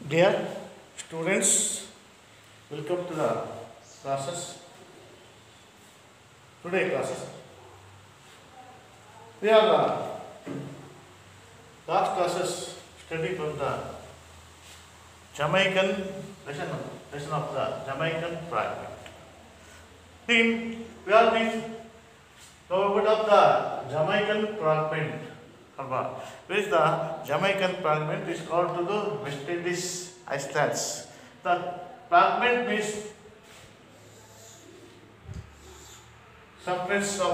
Dear students, welcome to the classes. Today classes. We are uh, last classes study from the Jamaican lesson, lesson of the Jamaican fragment. Then we are this know about of the Jamaican fragment. ಅಲ್ವಾ Where is the Jamaican fragment is called to the West Indies Islands. The fragment means surface of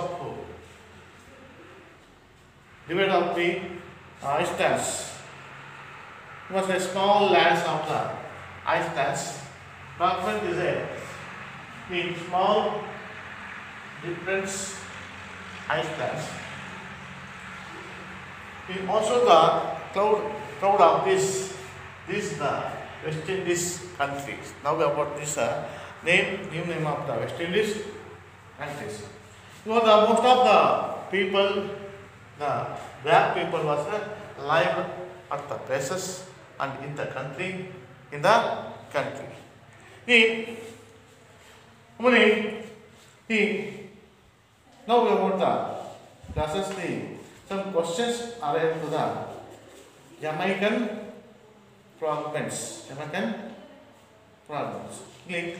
divide of the uh, islands. It was a small lands of the islands. Fragment is a in small different islands. In also the cloud, cloud of this, this the West Indies countries. Now about this uh, name, new name of the West Indies countries. You know the most of the people, the black people was uh, live at the places and in the country, in the country. He, many, he, now about the classes the some questions are to the Jamaican fragments. Jamaican fragments. Click.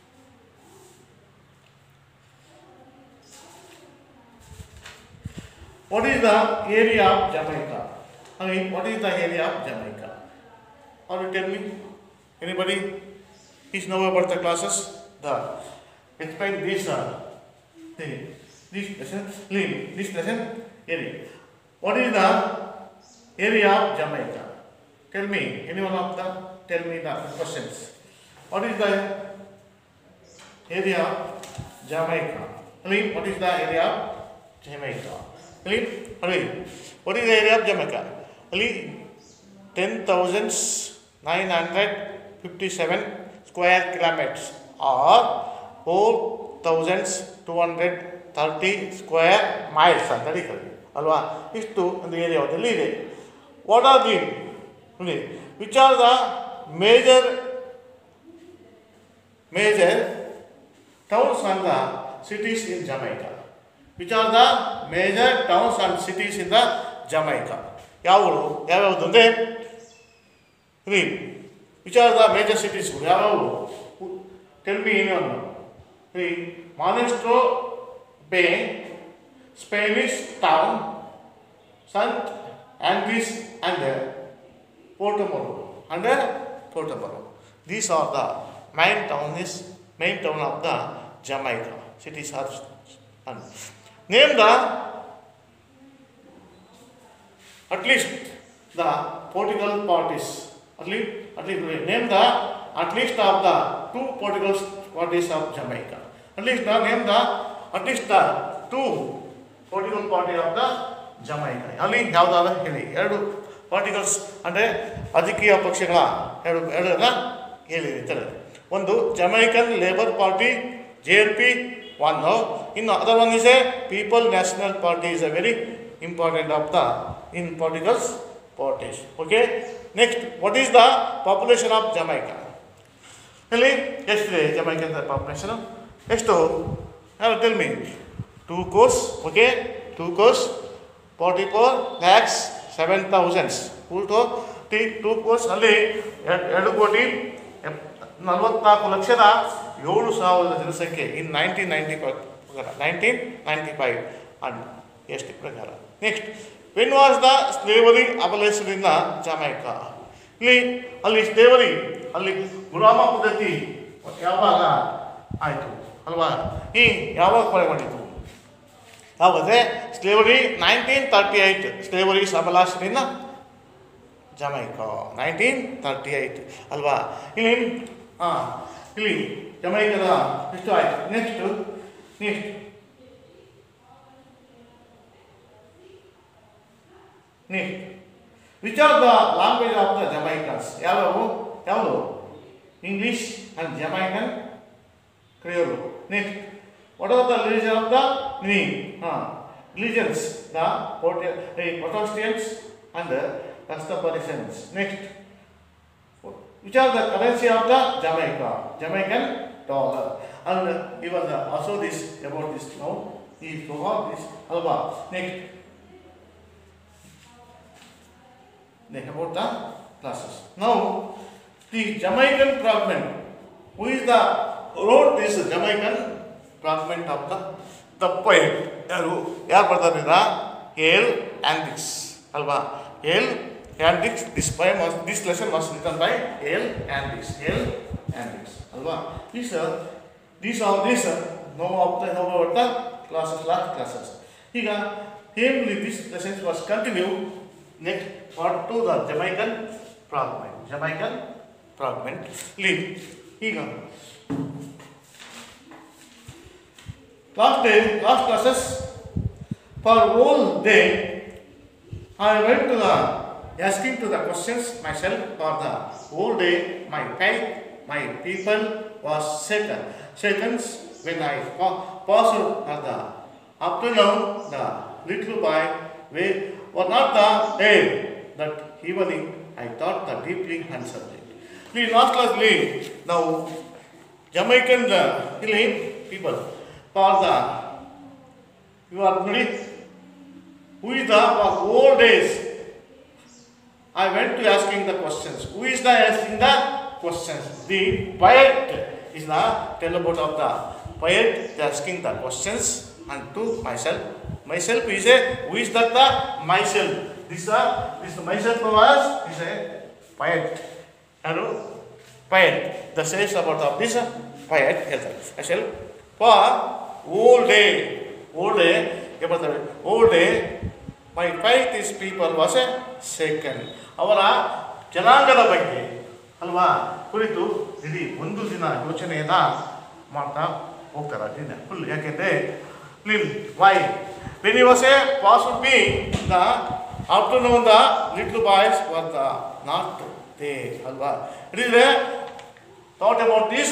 What is the area of Jamaica? I mean, what is the area of Jamaica? Or you tell me? Anybody? Is know about the classes? The explain this uh, thing. This lesson, leave this lesson area. What is the area of Jamaica? Tell me, any one of them, tell me the questions. What is the area of Jamaica? Leave, what is the area of Jamaica? Leave, hurry. What is the area of Jamaica? Leave, 10,957 square kilometers or 4,230 square miles ಅಂತ ಹಿಡಿತಾರೆ ಅಲ್ವಾ ಇಷ್ಟು ಒಂದು ಏರಿಯಾದಲ್ಲಿ ಇದೆ what are the ನೋಡಿ which are the major major towns on the cities in Jamaica which are the major towns and cities in the Jamaica ಯಾವುದು ಯಾವ್ಯಾವುದು ಅಂದರೆ ರೀ ವಿಚ್ ಆರ್ ದ ಮೇಜರ್ ಸಿಟೀಸ್ಗಳು ಯಾವ್ಯಾವು ಟೆಲ್ ಮಿ ಏನು ರೀ ಮಾನೆಸ್ಟ್ರೋ ಬೇ ಸ್ಪೇನಿಷ್ ಟೌನ್ ಸಂತ್ ಆಂಗ್ರೀಸ್ and Portmore and Portmore these are the main town is main town of the Jamaica cities are name the at least the political parties at least at least name the at least of the two political parties of Jamaica at least the name the at least the two political party of the Jamaica ಅಲ್ಲಿ ಯಾವುದಾದ ಹೇಳಿ ಎರಡು particles ಅಂದರೆ ರಾಜಕೀಯ ಪಕ್ಷಗಳ ಎರಡು ಎರಡನ್ನ ಹೇಳಿ ಅಂತಾರೆ ಒಂದು Jamaican labour party J L P one ಇನ್ನು other one is a people national party is a very important of the in particles parties okay next what is the population of jamaica ಹೇಳಿ ಎಷ್ಟಿದೆ Jamaican population ಎಷ್ಟು ಯಾರು tell me two crores okay two crores forty four lakhs seven thousands ಫುಲ್ ಟು ಟಿ two crores ಅಲ್ಲಿ ಎರಡು ಕೋಟಿ ನಲವತ್ನಾಲ್ಕು ಲಕ್ಷದ ಏಳು ಸಾವಿರದ ಜನಸಂಖ್ಯೆ ಇನ್ ನೈನ್ಟೀನ್ ನೈಂಟಿ ಫೈವ್ ಪ್ರಕಾರ ನೈನ್ಟೀನ್ ನೈಂಟಿ ಫೈವ್ ಅಂಡ್ ಎಷ್ಟು ಪ್ರಕಾರ next when was the slavery abolition in Jamaica ಇಲ್ಲಿ ಅಲ್ಲಿ ಸ್ಲೇವರಿ ಅಲ್ಲಿ ಗುಲಾಮ ಪದ್ಧತಿ ಯಾವಾಗ ಆಯಿತು ಅಲ್ವಾ ಈ ಯಾವಾಗ ಕೊಲೆ ಮಾಡಿತು ಯಾವಾಗಂದರೆ slavery nineteen thirty eight slavery abolition in Jamaica nineteen thirty eight ಅಲ್ವಾ ಇಲ್ಲಿ ಹಾಂ ಇಲ್ಲಿ ಜಮೈಕದ ಎಷ್ಟು ಆಯಿತು next next next which are the language of the Jamaicans ಯಾವ್ಯಾವು ಯಾವುದು English and Jamaican Creole next what are the religion of the ನೀ ಹಾಂ religions the Protestants and Rastafarians. Next, which are the currency of the Jamaica, Jamaican dollar. And he was uh, also this about this now. He forgot this. Alba. Next. Next about the classes. Now, the Jamaican fragment. Who is the wrote this Jamaican fragment of the the poet? ಯಾರು ಯಾರು ಬರ್ತಾರಿಲ್ಲ A L Hendriks ಅಲ್ವಾ A L Hendriks this poem was this lesson was written by A L Hendriks A L Hendriks ಅಲ್ವಾ these are these are these are no of the no about the classes last classes ಈಗ ಹೇಗೆ this lessons was continue next part to the Jamaican fragment Jamaican fragment leave ಈಗ last day last classes for whole day I went to the asking to the questions myself for the whole day my faith my people was shaken shaken when I pa- passed at the afternoon the little boy we were not the day that evening I thought the deeply uncertain. The last classly now Jamaican uh, ಇಲ್ಲಿ people for the you are ನೋಡಿ who is the for old days I went to asking the questions. Who is the asking the questions? The poet is the tell about of the poet asking the questions and to myself. Myself is a who is that the myself. This uh, this myself was is a poet. Hello, poet. The says about of this uh, poet ಹೇಳ್ತಾರೆ myself for whole day whole day ಏನ್ ಬರ್ತಾರೆ whole day my faith is people was a second ಅವರ ಜನಾಂಗದ ಬಗ್ಗೆ ಅಲ್ವಾ ಕುರಿತು ಇಡೀ ಒಂದು ದಿನ ಯೋಚನೆಯನ್ನ ಮಾಡ್ತಾ ಹೋಗ್ತಾರೆ ದಿನ ಫುಲ್ ಯಾಕೆಂದರೆ ನಿಲ್ why when was a pass would be the afternoon the little boys were the not they ಅಲ್ವಾ it is thought about these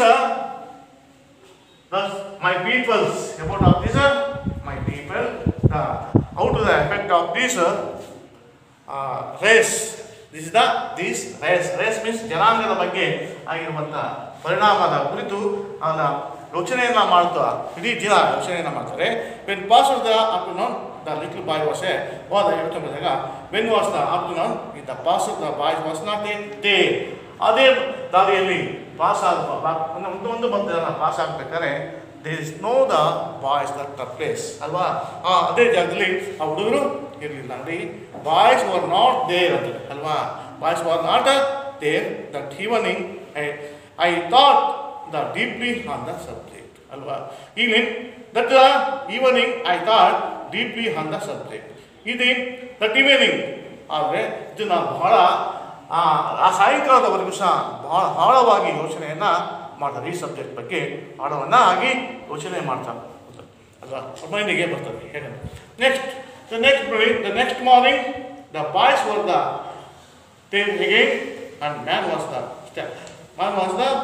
Thus, my peoples, about of this, uh, my people, the, how to the effect of this uh, uh, race. This is the this race. Race means ಜನಾಂಗದ ಬಗ್ಗೆ ಆಗಿರುವಂಥ ಪರಿಣಾಮದ ಕುರಿತು ಅವನ ಯೋಚನೆಯನ್ನ ಮಾಡ್ತಾ ಇಡೀ ದಿನ ಯೋಚನೆಯನ್ನ ಮಾಡ್ತಾರೆ when pass the afternoon the little boy was a ಹೋದ ಯೋಚನೆ ಮಾಡಿದಾಗ when was the afternoon in the pass the boy was not a day ಅದೇ ದಾರಿಯಲ್ಲಿ ಪಾಸ್ ಆದ ಒಂದು ಒಂದು ಒಂದು ಬಂದ ಪಾಸ್ ಆಗ್ಬೇಕಾದ್ರೆ there is no the boys that the place ಅಲ್ವಾ ಆ ಅದೇ ಜಾಗದಲ್ಲಿ ಆ ಹುಡುಗರು ಇರಲಿಲ್ಲ ನೋಡಿ ಬಾಯ್ಸ್ ವರ್ ನಾಟ್ ದೇರ್ ಅಂತ ಅಲ್ವಾ boys were not there that evening I I thought the deeply on the subject ಅಲ್ವಾ ಈಗ that the evening I thought deeply on the subject ಇದು ದಟ್ ಈವನಿಂಗ್ ಆದರೆ ಇದು ನಾನು ಬಹಳ ಆ ಆ ಸಾಯಂಕಾಲದವರೆಗೂ ಸಹ ಬಹಳ ಆಳವಾಗಿ ಯೋಚನೆಯನ್ನು ಮಾಡ್ತಾರೆ ಈ ಸಬ್ಜೆಕ್ಟ್ ಬಗ್ಗೆ ಆಳವನ್ನು ಆಗಿ ಯೋಚನೆ ಮಾಡ್ತಾರೆ ಅಲ್ವಾ ಮೈಂಡಿಗೆ ಬರ್ತದೆ ಹೇಳಿ next the next the next morning the boys were the time again and man was the man was the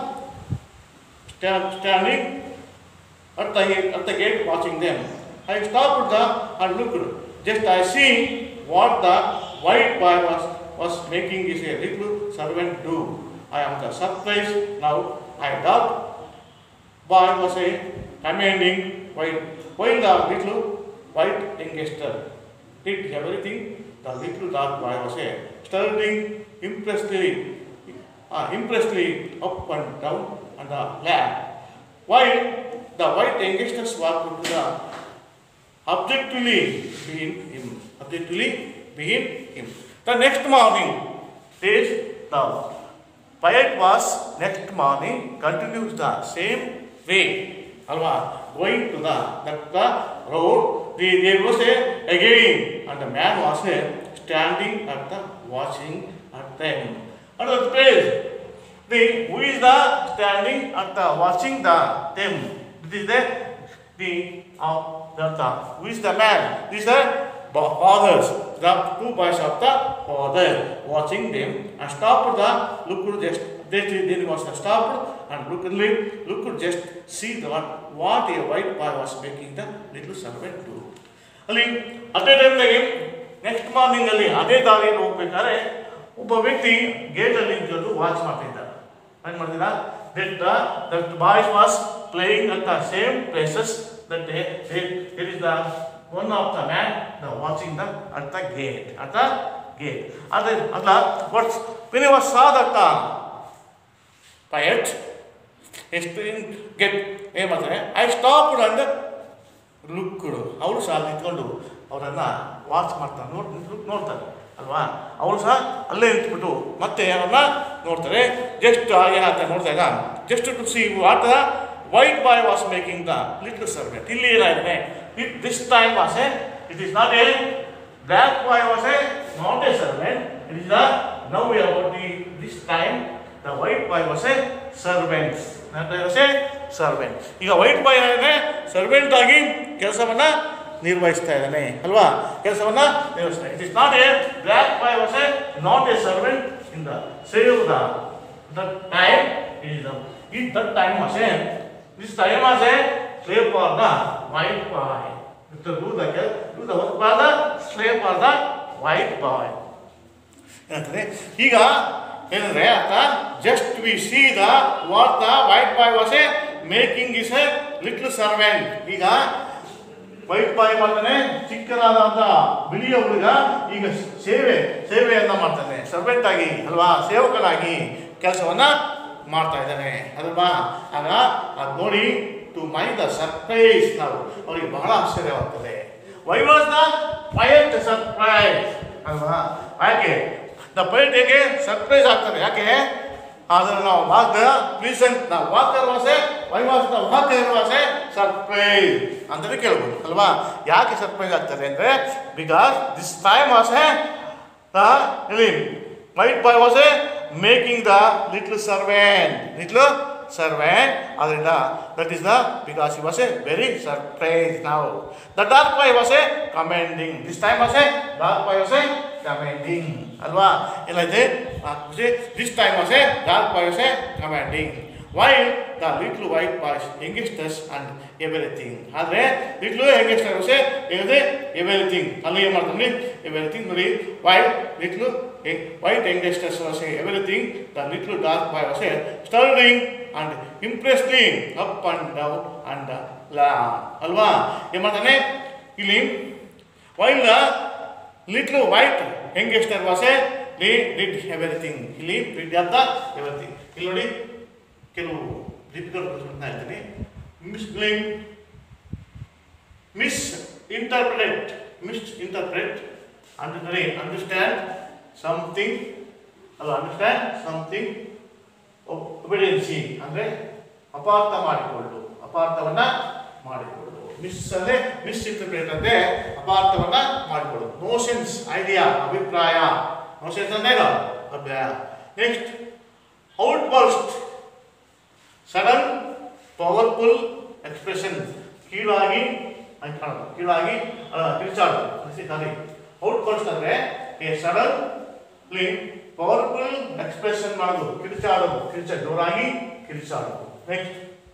standing at the, at the gate watching them. I stopped the and looked. Just I see what the white boy was, was making is a little servant do. I am the surprised now. I doubt boy was a commanding white, while the little white youngster did everything. The little dark boy was a stirring impressively, uh, impressively up and down on the lap. While the white youngsters walked to the objectively behind him. Objectively behind him. The next morning, this the poet was next morning continues the same way. Alva going to the that the road. The, there was a again, and the man was a standing at the watching at them. Another place. The who is the standing at the watching the them? This is the the of the, the who is the man? This is the ba- fathers. The two boys of the father watching them and stopped the look just they then was stopped and look look just see the what, what a white boy was making the little servant do. ಅಲ್ಲಿ ಅದೇ ಟೈಮ್ನಾಗೆ next morning ಅಲ್ಲಿ ಅದೇ ದಾರಿಯಲ್ಲಿ ಹೋಗ್ಬೇಕಾದ್ರೆ ಒಬ್ಬ ವ್ಯಕ್ತಿ ಗೇಟಲ್ಲಿ ನಿಂತ್ಕೊಂಡು watch ಮಾಡ್ತಿದ್ದ ಏನು ಮಾಡ್ತೀರಾ that that boys was playing at the same places that it is the one of the man the watching the at the gate at the gate ಅದೇ ಅಲ್ಲ what's when you was saw that poet ಎಷ್ಟು get ಏನು ಮಾಡ್ತಾರೆ I stop and ಲುಕ್ಡು ಅವರು ಸಹ ನಿಂತ್ಕೊಂಡು ಅವರನ್ನು watch ಮಾಡ್ತಾರೆ ನೋಡ್ ಲುಕ್ ನೋಡ್ತಾರೆ ಅಲ್ವಾ ಅವರು ಸಹ ಅಲ್ಲೇ ನಿಂತ್ಬಿಟ್ಟು ಮತ್ತೆ ಅವ್ರನ್ನ ನೋಡ್ತಾರೆ ಜಸ್ಟ್ ಏನಂತ ನೋಡಿದಾಗ just to see what the white boy was making the little servant ಇಲ್ಲಿ ಏನಾಗಿದೆ it this time was a it is not a black boy was a not a servant it is the now about the this time the white boy was a servant was a servant ಈಗ white boy ಏನಾಗಿದೆ servant ಆಗಿ ಕೆಲಸವನ್ನ ನಿರ್ವಹಿಸ್ತಾ ಇದ್ದಾನೆ ಅಲ್ವಾ ಕೆಲಸವನ್ನ ನಿರ್ವಹಿಸ್ತಾ it is not a black boy was a not a servant in the save the the time is the it the time was a this time was a slave for the white boy to do the do the work for the slave for the white boy ಏನಂತಾರೆ ಈಗ ಏನಂದ್ರೆ ಅರ್ಥ just we see the what the white boy was a making is a little servant ಈಗ white boy ಮಾಡ್ತಾನೆ ಚಿಕ್ಕನಾದಂಥ ಬಿಳಿಯ ಹುಡುಗ ಈಗ ಸೇವೆ ಸೇವೆಯನ್ನ ಮಾಡ್ತಾನೆ ಸರ್ವೆಂಟ್ ಆಗಿ ಅಲ್ವಾ ಸೇವಕನಾಗಿ ಕೆಲಸವನ್ನ ಮಾಡ್ತಾ ಇದ್ದಾನೆ ಅಲ್ವಾ ಆಗ ಅದು ನೋಡಿ ಟು ಮೈ ದ ಸರ್ಪ್ರೈಸ್ ನಾವು ಅವರಿಗೆ ಬಹಳ ಆಶ್ಚರ್ಯವಾಗ್ತದೆ why was the poet surprise ಅಲ್ವಾ ಯಾಕೆ ದ ಪೈಟ್ ಹೇಗೆ ಸರ್ಪ್ರೈಸ್ ಆಗ್ತಾರೆ ಯಾಕೆ ಅದನ್ನು ನಾವು ವಾಕ್ ಪ್ಲೀಸೆಂಟ್ ನಾವು walker was a why was the walker was a surprise ಅಂತಲೇ ಕೇಳ್ಬೋದು ಅಲ್ವಾ ಯಾಕೆ ಸರ್ಪ್ರೈಸ್ ಆಗ್ತಾರೆ ಅಂದರೆ because this time was a the ಇಲ್ಲಿ white boy was a making the little servant little servant ಅದರಿಂದ ದಟ್ ಈಸ್ ದ ಬಿಕಾಸ್ ಈ ವಾಸ್ ಎ ವೆರಿ ಸರ್ಪ್ರೈಸ್ ನಾವು the dark boy was a commanding this time was a dark boy was a commanding ಅಲ್ವಾ ಏನೈತೆ this time was a dark boy was a commanding why the little white boys youngsters and everything ಆದರೆ little youngsters ಏನಿದೆ everything ಅಲ್ಲಿ ಏನು ಮಾಡ್ತಾನೆ everything ನೋಡಿ why little white youngsters was everything the little dark boy was strutting and impressively up and down and lawn ಅಲ್ವಾ ಏನು ಮಾಡ್ತಾನೆ ಇಲ್ಲಿ while the little white youngster was a ಲಿ ಡಿಡ್ ಎವ್ರಿಥಿಂಗ್ ಇಲ್ಲಿ ಡಿಡ್ ಆಫ್ ದ ಎವ್ರಿಥಿಂಗ್ ಇಲ್ಲಿ ನೋಡಿ ಕೆಲವು difficult question ಹೇಳ್ತೀನಿ ಮಿಸ್ಬ್ಲೇಮ್ ಮಿಸ್ ಇಂಟರ್ಪ್ರೆಟ್ ಮಿಸ್ ಇಂಟರ್ಪ್ರೆಟ್ ಅಂದರೆ ಅಂಡರ್ಸ್ಟ್ಯಾಂಡ್ ಸಮಥಿಂಗ್ ಅಲ್ಲ ಅಂಡರ್ಸ್ಟ್ಯಾಂಡ್ ಸಮಥಿಂಗ್ ಒಬಿಡಿಯನ್ಸಿ ಅಂದರೆ ಅಪಾರ್ಥ ಮಾಡಿಕೊಳ್ಳು ಅಪಾರ್ಥವನ್ನ ಮಾಡಿಕೊಳ್ಳು ಮಿಸ್ ಅಂದರೆ ಮಿಸ್ ಇಂಟರ್ಪ್ರೇಟ್ ಅಂದರೆ ಅಪಾರ್ಥವನ್ನ ಮಾಡಿಕೊಳ್ಳೋದು ನೋ ಸೆನ್ಸ್ ಐಡಿಯಾ ಅಭಿಪ್ರಾಯ ನೋ ಸೆನ್ಸ್ ಅಂದ್ರೆ ಏನು ಅಭಿಪ್ರಾಯ next outburst sudden powerful expression ಕೀಳಾಗಿ ಅಂತ ಕಾಣೋದು ಕೀಳಾಗಿ ಕಿರ್ಚಾಡೋದು ಸಾರಿ ಔಟ್ ಬರ್ಸ್ಟ್ ಅಂದರೆ ಎ ಸಡನ್ ಪವರ್ಫುಲ್ ಎಕ್ಸ್ಪ್ರೆಷನ್ ಮಾಡೋದು ಕಿರ್ಚಾಡೋದು ಕಿರ್ಚ ಜೋರಾಗಿ ಕಿರ್ಚಾಡೋದು next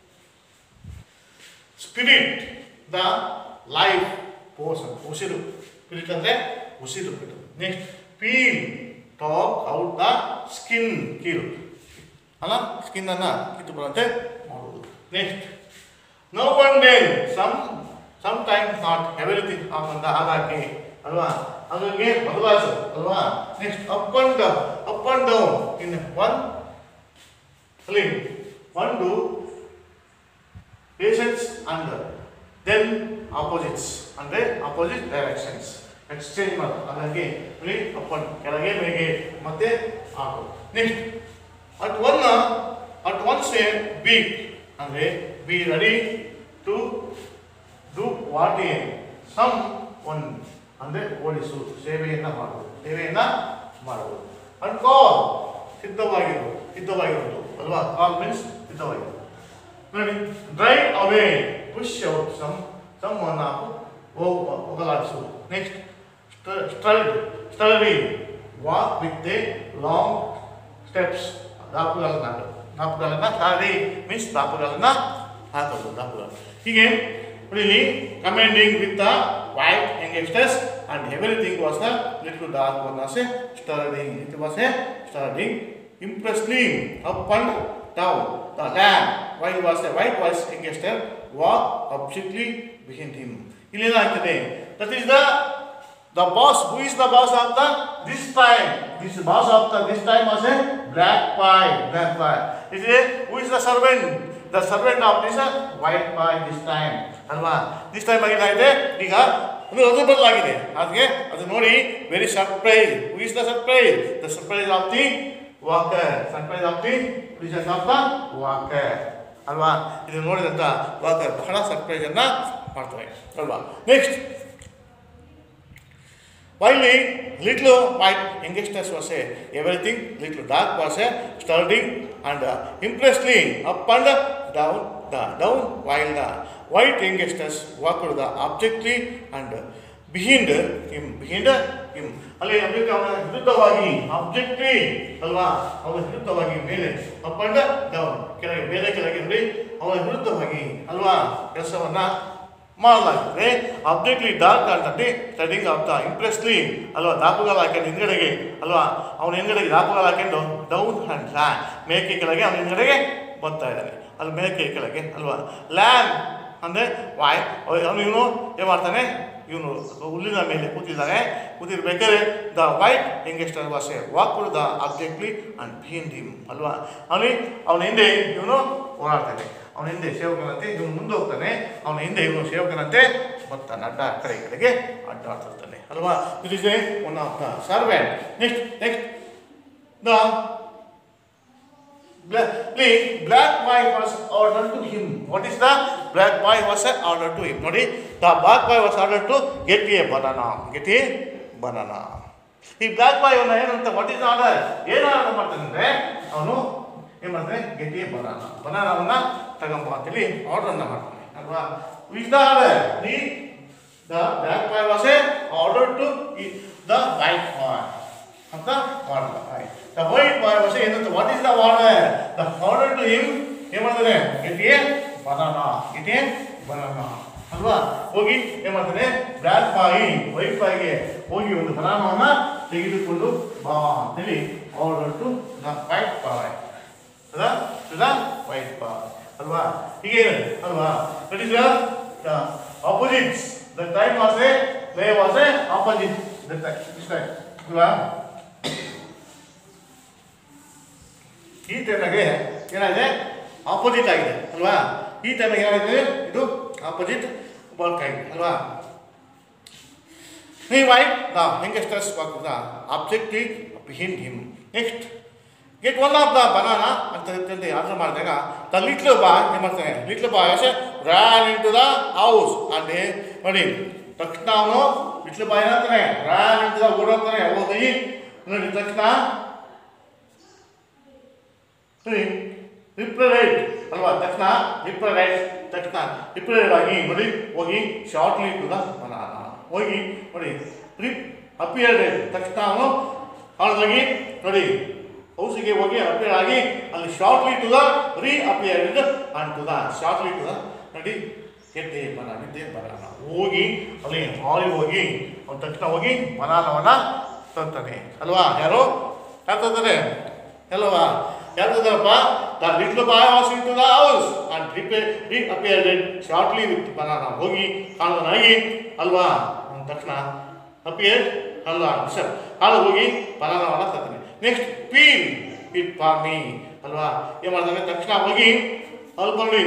spirit the life poison ಉಸಿರು ಸ್ಪಿರಿಟ್ ಅಂದರೆ ಉಸಿರು ಬಿಡು next peel talk out the skin ಕೀಲು ಅಲ್ಲ ಸ್ಕಿನ್ನನ್ನು ಕಿತ್ತು ಬರುವಂತೆ ಮಾಡುವುದು next no one day some some time not everything ಅಂತ ಹಾಗಾಗಿ ಅಲ್ವಾ ಹಾಗಾಗಿ ಬದಲಾಯಿಸೋದು ಅಲ್ವಾ next up and down up and down in one ಅಲ್ಲಿ one do patience and then opposites ಅಂದರೆ ಆಪೋಸಿಟ್ ಡೈರೆಕ್ಷನ್ಸ್ ಎಕ್ಸ್ಚೇಂಜ್ ಮಾಡೋದು ಹಾಗಾಗಿ ನೋಡಿ ಅಪ್ ಅಂಡ್ ಕೆಳಗೆ ಮೇಗೆ ಮತ್ತೆ ಹಾಕೋದು next at one at once a beck ಅಂದರೆ be ready to do what a some one ಅಂದರೆ ಓಡಿಸು ಸೇವೆಯನ್ನು ಮಾಡುವುದು ಸೇವೆಯನ್ನು ಮಾಡುವುದು ಅಂಡ್ ಕಾಲ್ ಸಿದ್ಧವಾಗಿರೋದು ಸಿದ್ಧವಾಗಿರೋದು ಅಲ್ವಾ ಕಾಲ್ ಮೀನ್ಸ್ ಸಿದ್ಧವಾಗಿರೋದು ನೋಡಿ drive away push out some some one ಹಾಕು ಹೋಗ್ ಹೋಗಲಾಡಿಸುವುದು ನೆಕ್ಸ್ಟ್ ಸ್ಟರ್ಡ್ sturdy walk with a long steps ದಾಪುಗಳನ್ನು ದಾಪುಗಳನ್ನು ಸ್ಟರ್ಡಿ ಮೀನ್ಸ್ ದಾಪುಗಳನ್ನು ಹಾಕೋದು ದಾಪುಗಳು ಹೀಗೆ ನೋಡಿ ಇಲ್ಲಿ commanding with the white youngsters and everything was the little dark one was a strutting it was a strutting impressively up and down the land white was a white voice youngster walk abjectly behind him ಇಲ್ಲಿ ಏನಾಗ್ತದೆ that is the The boss, who is the boss of the this time? This boss of the this time was a black pie, black pie. This is a, who is the servant? The servant of this uh, white pie this time. ಅಲ್ವಾ this time ಏನಾಗಿದೆ ಈಗ ಅದು ಅದು ಬದಲಾಗಿದೆ ಅದಕ್ಕೆ ಅದು ನೋಡಿ very surprise who is the surprise the surprise of the walker surprise of the presence of the walker ಅಲ್ವಾ ಇದು ನೋಡಿದಂಥ ವಾಕರ್ ಬಹಳ ಸರ್ಪ್ರೈಸ್ ಅನ್ನ ಮಾಡ್ತಾರೆ ಅಲ್ವಾ next While the little white youngsters was a everything, little dark was a sturdy and uh, impressively up and down, the down, while the white youngsters walked the objectly and behind him, behind him. ಅಲ್ಲಿ ಅದಕ್ಕೆ ಅವನ ವಿರುದ್ಧವಾಗಿ ಆಬ್ಜೆಕ್ಟ್ಲಿ ಅಲ್ವಾ ಅವನ ವಿರುದ್ಧವಾಗಿ ಮೇಲೆ up and down ಕೆಳಗೆ ಮೇಲೆ ಕೆಳಗೆ ನೋಡಿ ಅವನ ವಿರುದ್ಧವಾಗಿ ಅಲ್ವಾ ಕೆಲಸವನ್ನ ಮಾಡಲಾಗ್ತದೆ ಅಬ್ಜೆಕ್ಟ್ಲಿ ಡಾರ್ಕ್ ಅಂತಂದು ಸ್ಟಡಿಂಗ್ ಆಫ್ ದ ಇಂಪ್ರೆಸ್ಲಿ ಅಲ್ವಾ ದಾಪುಗಾಲ ಹಾಕೊಂಡು ಹಿಂದ್ಗಡೆಗೆ ಅಲ್ವಾ ಅವನ ಹಿಂದ್ಗಡೆಗೆ ದಾಪುಗಾಲ ಹಾಕೊಂಡು ಡೌನ್ ಹ್ಯಾಂಡ್ ಲ್ಯಾಂಡ್ ಮೇಕೆ ಕೆಳಗೆ ಅವನ ಹಿಂದ್ಗಡೆಗೆ ಬರ್ತಾ ಇದ್ದಾನೆ ಅಲ್ಲಿ ಮೇಕೆ ಕೆಳಗೆ ಅಲ್ವಾ ಲ್ಯಾಂಡ್ ಅಂದರೆ ವಾಯ್ ಅವನು ಇವನು ಏನು ಮಾಡ್ತಾನೆ ಇವನು ಹುಲ್ಲಿನ ಮೇಲೆ ಕೂತಿದ್ದಾನೆ ಕೂತಿರ್ಬೇಕಾದ್ರೆ the white youngster was a walk the abjectly and behind him ಅಲ್ವಾ ಅವನಿ ಅವನ ಹಿಂದೆ ಇವನು ಓಡಾಡ್ತಾನೆ ಅವನ ಹಿಂದೆ ಸೇವಕನಂತೆ ಇವನು ಮುಂದೆ ಹೋಗ್ತಾನೆ ಅವನ ಹಿಂದೆ ಇವನು ಸೇವಕನಂತೆ ಬರ್ತಾನೆ ಅಡ್ಡ ಆ ಕಡೆ ಈ ಕಡೆಗೆ ಅಡ್ಡಾಡ್ತಿರ್ತಾನೆ ಅಲ್ವಾ it is a one of the servant next next the Black, black boy was ordered to him. What is the black boy was ordered to him? ನೋಡಿ the black boy was ordered to get a banana. Get a banana. ಈ black boy ಅವನ ಏನಂತ what is order ಏನು order ಮಾಡ್ತಾನೆ ಅಂದ್ರೆ ಅವನು ಏನು ಮಾಡ್ತಾನೆ ಗೆಟ್ ಎ ಬನಾನ ಬನಾನವನ್ನ ತಗೊಂಬ ಅಂತೇಳಿ ಆರ್ಡರ್ನ ಮಾಡ್ತಾನೆ ಅಲ್ವಾ is the order the the black boy was a order to the white boy ಅಂತ ಮಾಡ್ತಾರೆ ದ ವೈಟ್ ಬಾಯ್ ವಾಸ್ ಏನಂತ what is the order the order to him ಏನು ಮಾಡ್ತಾರೆ get a banana get a banana ಅಲ್ವಾ ಹೋಗಿ ಏನು ಮಾಡ್ತಾನೆ black ಬಾಯಿ ವೈಟ್ ಬಾಯಿಗೆ ಹೋಗಿ ಒಂದು ಬನಾನವನ್ನ ತೆಗೆದುಕೊಂಡು ಬಾ ಅಂತೇಳಿ order to the white boy ಅದ ಟು ದ ವೈಟ್ ಬಾಯ್ ಅಲ್ವಾ ಹೀಗೆ ಅಲ್ವಾ that is the opposites the time was a ಲೇ was a opposite the time ಅಲ್ವಾ ಈ ಟೈಮ್ನಾಗೆ ಏನಾಗಿದೆ ಆಪೋಸಿಟ್ ಆಗಿದೆ ಅಲ್ವಾ ಈ ಟೈಮ್ನಾಗೆ ಏನಾಗಿದೆ ಇದು ಆಪೋಸಿಟ್ ವರ್ಕ್ ಆಗಿದೆ ಅಲ್ವಾ ಈ white the youngsters work the objective behind him next get one of the banana ಅಂತ ಅಂತಂದು ಆರ್ಡರ್ ಮಾಡಿದಾಗ ದ ಲಿಟ್ಲ್ ಬಾಯ್ ಏನು ಮಾಡ್ತಾನೆ ಲಿಟ್ಲ್ ಬಾಯ್ ಅಷ್ಟೇ ran into the house and ನೋಡಿ ತಕ್ಷಣ ಅವನು ಲಿಟ್ಲ್ ಬಾಯ್ ಏನಾಗ್ತಾನೆ ರ್ಯಾನ್ ಇನ್ ಟು ದ ಓಡೋಗ್ತಾನೆ ಹೋಗಿ ನೋಡಿ ತಕ್ಷಣ ರಿಪ್ರೈಟ್ ಅಲ್ವಾ ತಕ್ಷಣ ರಿಪ್ರೈಟ್ ತಕ್ಷಣ ರಿಪ್ರೈಟ್ ಆಗಿ ನೋಡಿ ಹೋಗಿ ಶಾರ್ಟ್ಲಿ ಟು ದ ಬನಾನ ಹೋಗಿ ನೋಡಿ ರಿಪ್ ಅಪಿಯರ್ಡ್ ತಕ್ಷಣ ಅವನು ಅವನಿಗೆ ನೋಡಿ ಹೌಸಿಗೆ ಹೋಗಿ ಅಪಿಯರ್ ಆಗಿ ಅಲ್ಲಿ shortly to the reappeared and to the shortly to the ನೋಡಿ ಗೆದ್ದೆ ಬನ ಗೆದ್ದೆ ಬನಾನ ಹೋಗಿ ಅಲ್ಲಿ ಹಾಲಿಗೆ ಹೋಗಿ ಅವನ ತಕ್ಷಣ ಹೋಗಿ ಬನಾನವನ್ನ ತಂತಾನೆ ಅಲ್ವಾ ಯಾರು ಯಾರು ತಂತಾನೆ ಅಲ್ವಾ ಯಾರು ತಂದಾರಪ್ಪ the little boy was into the house and repair reappeared shortly with banana ಹೋಗಿ ಕಾಣದನಾಗಿ ಅಲ್ವಾ ಅವನ ತಕ್ಷಣ ಅಪಿಯರ್ ಅಲ್ವಾ ಸರ್ ಹಾಳು ಹೋಗಿ ಬನಾನವನ್ನ ತಂತಾನೆ next peel it for me ಅಲ್ವಾ ಏನು ಮಾಡ್ತಾನೆ ತಕ್ಷಣ ಹೋಗಿ ಅಲ್ಲಿ ಬರ್ಲಿ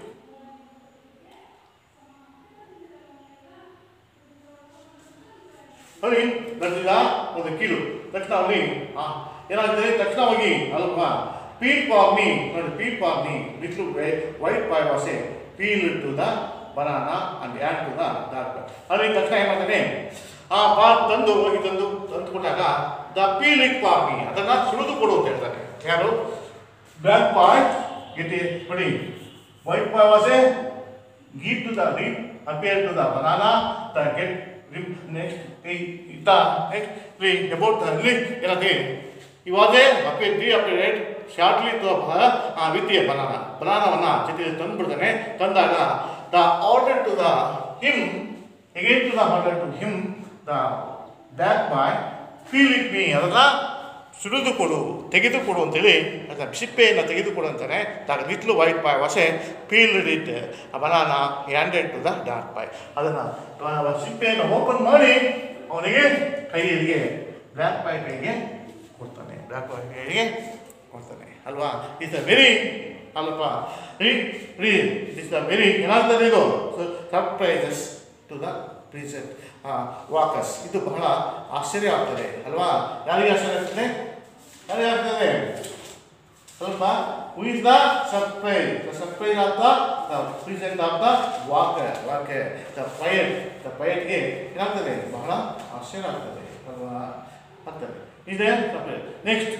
ಅಲ್ಲಿ ನಡೆದಿದ ಒಂದು ಕೀಲು ತಕ್ಷಣ ಅವನಿ ಏನಾಗ್ತದೆ ತಕ್ಷಣ ಹೋಗಿ ಅಲ್ವಾ ಪೀಲ್ ಫಾರ್ ಮೀ ನೋಡಿ peel for me little white boy was a peel to the banana and add to the dark ಅಲ್ಲಿ ತಕ್ಷಣ ಏನು ಮಾಡ್ತಾನೆ ಆ ಪಾಲ್ ತಂದು ಹೋಗಿ ತಂದು ತಂದು ಕೊಟ್ಟಾಗ the peel it for me ಅದನ್ನು ಸುಳಿದು ಕೊಡು ಅಂತ ಹೇಳ್ತಾನೆ ಯಾರು ಬ್ಲ್ಯಾಕ್ ಬಾಯ್ ಗೆಟಿ ನೋಡಿ white boy was a give to the rib, appear to the banana, the get rib next, the, the next, the, about the lip, ಏನಂತೆ ಇವಾಗೇ ಅಪೇ the appeared shortly to with a banana ಬನಾನವನ್ನ ಜೊತೆ ತಂದುಬಿಡ್ತಾನೆ ತಂದಾಗ the order to the him again to the order to him the back boy feel it me ಅದನ್ನ ಸುರಿದುಕೊಡು ತೆಗೆದುಕೊಡು ಅಂತೇಳಿ ಅದನ್ನ ಸಿಪ್ಪೆಯನ್ನು ತೆಗೆದುಕೊಡು ಅಂತಾನೆ ದಾಗ little white boy was a peeled it banana handed to the dark boy ಅದನ್ನು ಸಿಪ್ಪೆಯನ್ನು ಓಪನ್ ಮಾಡಿ ಅವನಿಗೆ ಕೈಯಲ್ಲಿ ಬ್ಲ್ಯಾಕ್ ಬಾಯ್ ಕೈಗೆ ಕೊಡ್ತಾನೆ ಬ್ಲ್ಯಾಕ್ ಬಾಯ್ ಕೈಗೆ ಕೊಡ್ತಾನೆ ಅಲ್ವಾ ಇಟ್ಸ್ ಅ ವೆರಿ ಅಲ್ಪ ರೀ ರೀ ಇಟ್ಸ್ ಅ ವೆರಿ ಏನಾಗ್ತದೆ ಇದು surprises to the present walkers ಇದು ಬಹಳ ಆಶ್ಚರ್ಯ ಆಗ್ತದೆ ಅಲ್ವಾ ಯಾರಿಗೆ ಆಶ್ಚರ್ಯ ಆಗ್ತದೆ ಯಾರಿಗೆ ಆಗ್ತದೆ ಸ್ವಲ್ಪ who is the surprise the surprise of the the present of the walker walker the poet the ಪಯಟ್ಗೆ ಏನಾಗ್ತದೆ ಬಹಳ ಆಶ್ಚರ್ಯ ಆಗ್ತದೆ ಅಲ್ವಾ ಆಗ್ತದೆ ಇದೆ surprise next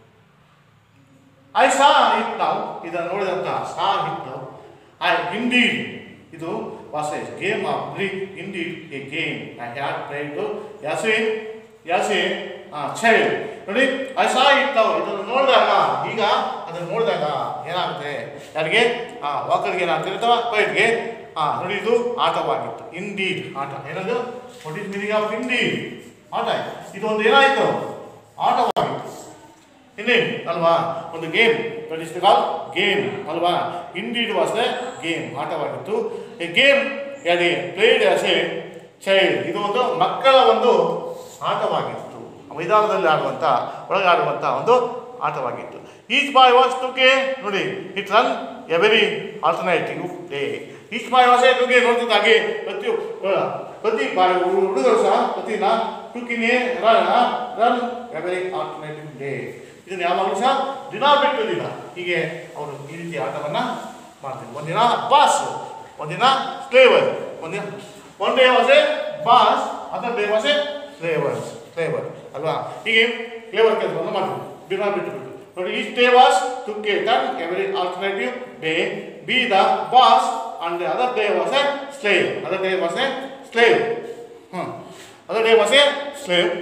I saw it ನಾವು ಇದನ್ನು ನೋಡಿದಂತ ಸಾ ಇಟ್ ನಾವು ಐ ಇಂಡೀಡ್ ಇದು was a game of break indeed a game I had played as a as a child ನೋಡಿ ಐ ಸಾ ಇಟ್ ನಾವು ಇದನ್ನು ನೋಡಿದಾಗ ಈಗ ಅದನ್ನು ನೋಡಿದಾಗ ಏನಾಗುತ್ತೆ ಯಾರಿಗೆ ಆ ವಾಕರ್ಗೆ ಏನಾಗ್ತದೆ ಅಥವಾ ಪೈಟ್ಗೆ ಆ ನೋಡಿ ಇದು ಆಟವಾಗಿತ್ತು ಇಂಡೀಡ್ ಆಟ ಏನದು what is meaning of indeed ಆಟ ಇದು ಒಂದು ಏನಾಯಿತು ಆಟವಾಗಿತ್ತು ಇನ್ನೇ ಅಲ್ವಾ ಒಂದು game that is call game ಅಲ್ವಾ ಇಂಡೀಡ್ ವಾಸ್ ದ ಗೇಮ್ ಆಟವಾಗಿತ್ತು a game I'd played as a child ಇದು ಒಂದು ಮಕ್ಕಳ ಒಂದು ಆಟವಾಗಿತ್ತು ಮೈದಾನದಲ್ಲಿ ಆಡುವಂಥ ಒಳಗಾಡುವಂಥ ಒಂದು ಆಟವಾಗಿತ್ತು ಈಚ್ ಬಾಯ್ ವಾಸ್ ಟುಕೆ ನೋಡಿ it run every alternative day each boy was a took ನೋಡ್ತಿದ್ದ ಹಾಗೆ ಪ್ರತಿ ಪ್ರತಿ ಬಾಯ್ ಹುಡುಗರು ಸಹ ಪ್ರತಿನ ಟುಕಿನೇ run run every alternative day ಇದನ್ನು ಯಾವಾಗಲೂ ಸಹ ದಿನ ಬಿಟ್ಟು ದಿನ ಹೀಗೆ ಅವರು ಈ ರೀತಿ ಆಟವನ್ನು ಮಾಡ್ತಾರೆ ಒಂದಿನ ಬಾಸ್ ಒಂದಿನ ಸ್ಲೇವರ್ ಒಂದಿನ one day was a boss other day was a slavers slaver ಅಲ್ವಾ ಹೀಗೆ ಫ್ಲೇವರ್ ಕೆಲಸವನ್ನು ಮಾಡ್ತೀವಿ ದಿನ ಬಿಟ್ಟು ಬಿಟ್ಟು ನೋಡಿ ಈಚ್ ಡೇ ವಾಸ್ ಟು ಕೆ turn every alternative day be the boss and the other day was a slave other day was a slave ಹ್ಞೂ other day was a slave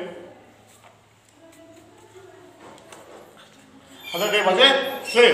other day was a slave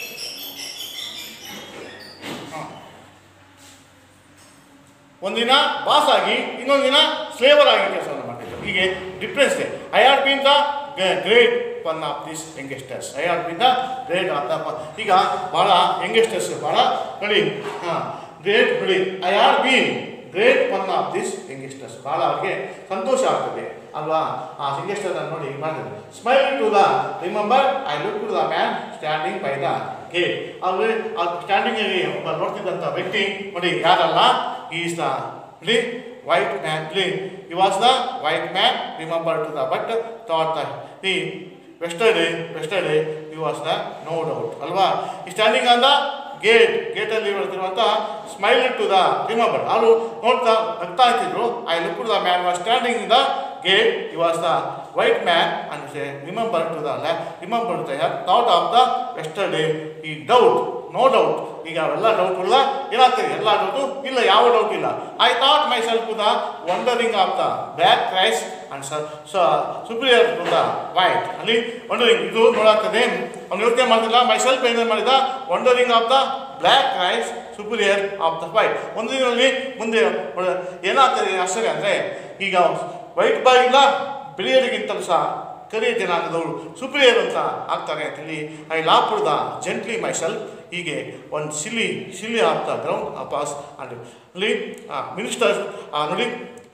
ಒಂದಿನ boss ಆಗಿ ಇನ್ನೊಂದು ದಿನ slaver ಆಗಿ ಕೆಲಸವನ್ನು ಮಾಡ್ತಿದ್ರು ಹೀಗೆ difference ಇದೆ I are been the great one of this youngsters I are been the great of the ಈಗ ಭಾಳ ಯಂಗೆಸ್ಟರ್ಸ್ ಭಾಳ ನೋಡಿ ಹಾಂ ಗ್ರೇಟ್ ನೋಡಿ I are been great one of this youngsters ಭಾಳ ಅವ್ರಿಗೆ ಸಂತೋಷ ಆಗ್ತದೆ ಅಲ್ವಾ ಆ ಯಂಗೆಸ್ಟರ್ ನೋಡಿ ಮಾಡಿದ್ರು smile to the remember I look to the man standing by the gate ಅವ್ರು ಆ ಸ್ಟ್ಯಾಂಡಿಂಗ್ ಒಬ್ಬ ನೋಡ್ತಿದ್ದಂಥ ವ್ಯಕ್ತಿ ನೋಡಿ ಯಾರಲ್ಲ ಈಸ್ ದ ಇಲ್ಲಿ ವೈಟ್ ಮ್ಯಾನ್ ಇಲ್ಲಿ ಈ was the white man remember to the but thought the ಈ ವೆಸ್ಟರ್ಡೇ ವೆಸ್ಟರ್ಡೇ ಈ ವಾಸ್ ದ ನೋ ಡೌಟ್ ಅಲ್ವಾ ಈ ಸ್ಟ್ಯಾಂಡಿಂಗ್ ಆನ್ ದ ಗೇಟ್ ಗೇಟಲ್ಲಿ ಬರ್ತಿರುವಂಥ ಸ್ಮೈಲ್ ಟು ದ ರಿಮೆಂಬರ್ ಅವರು ನೋಡ್ತಾ ನಗ್ತಾ ಇರ್ತಿದ್ರು I look to the man was standing in the gate, he was the white man and say, remember to the left, remember to the thought of the yesterday, he doubt, no doubt. ಈಗ ಅವೆಲ್ಲ doubt ಇಲ್ಲ ಏನಾಗ್ತದೆ ಎಲ್ಲ doubt ಇಲ್ಲ ಯಾವ doubt ಇಲ್ಲ I thought myself the wondering of the back cries and superior to the white ಅಲ್ಲಿ wondering ಇದು ನೋಡಾಗ್ತದೆ ಅವ್ನು ಯೋಚನೆ ಮಾಡ್ತಿಲ್ಲ ಮೈ ಸೆಲ್ಫ್ ಏನೇನು ಮಾಡಿದ wondering of the black rise superior of the white ಒಂದು ದಿನದಲ್ಲಿ ಮುಂದೆ ಒಳ್ಳೆ- ಏನಾಗ್ತದೆ ಆಶ್ಚರ್ಯ ಅಂದರೆ ಈಗ ವೈಟ್ ಬಾಯಿಲ್ಲ ಬಿಳಿಯರಿಗಿಂತಲೂ ಸಹ ಕರಿಯ ಜನಾಂಗದವರು ಸುಪ್ರಿಯರ್ ಅಂತ ಆಗ್ತಾರೆ ಅಂತೇಳಿ I laughed the gently myself ಹೀಗೆ ಒಂದು silly silly of the ground ಅಪಾಸ್ ಅಂಡ್ ಅಲ್ಲಿ ಮಿನಿಸ್ಟರ್ ನೋಡಿ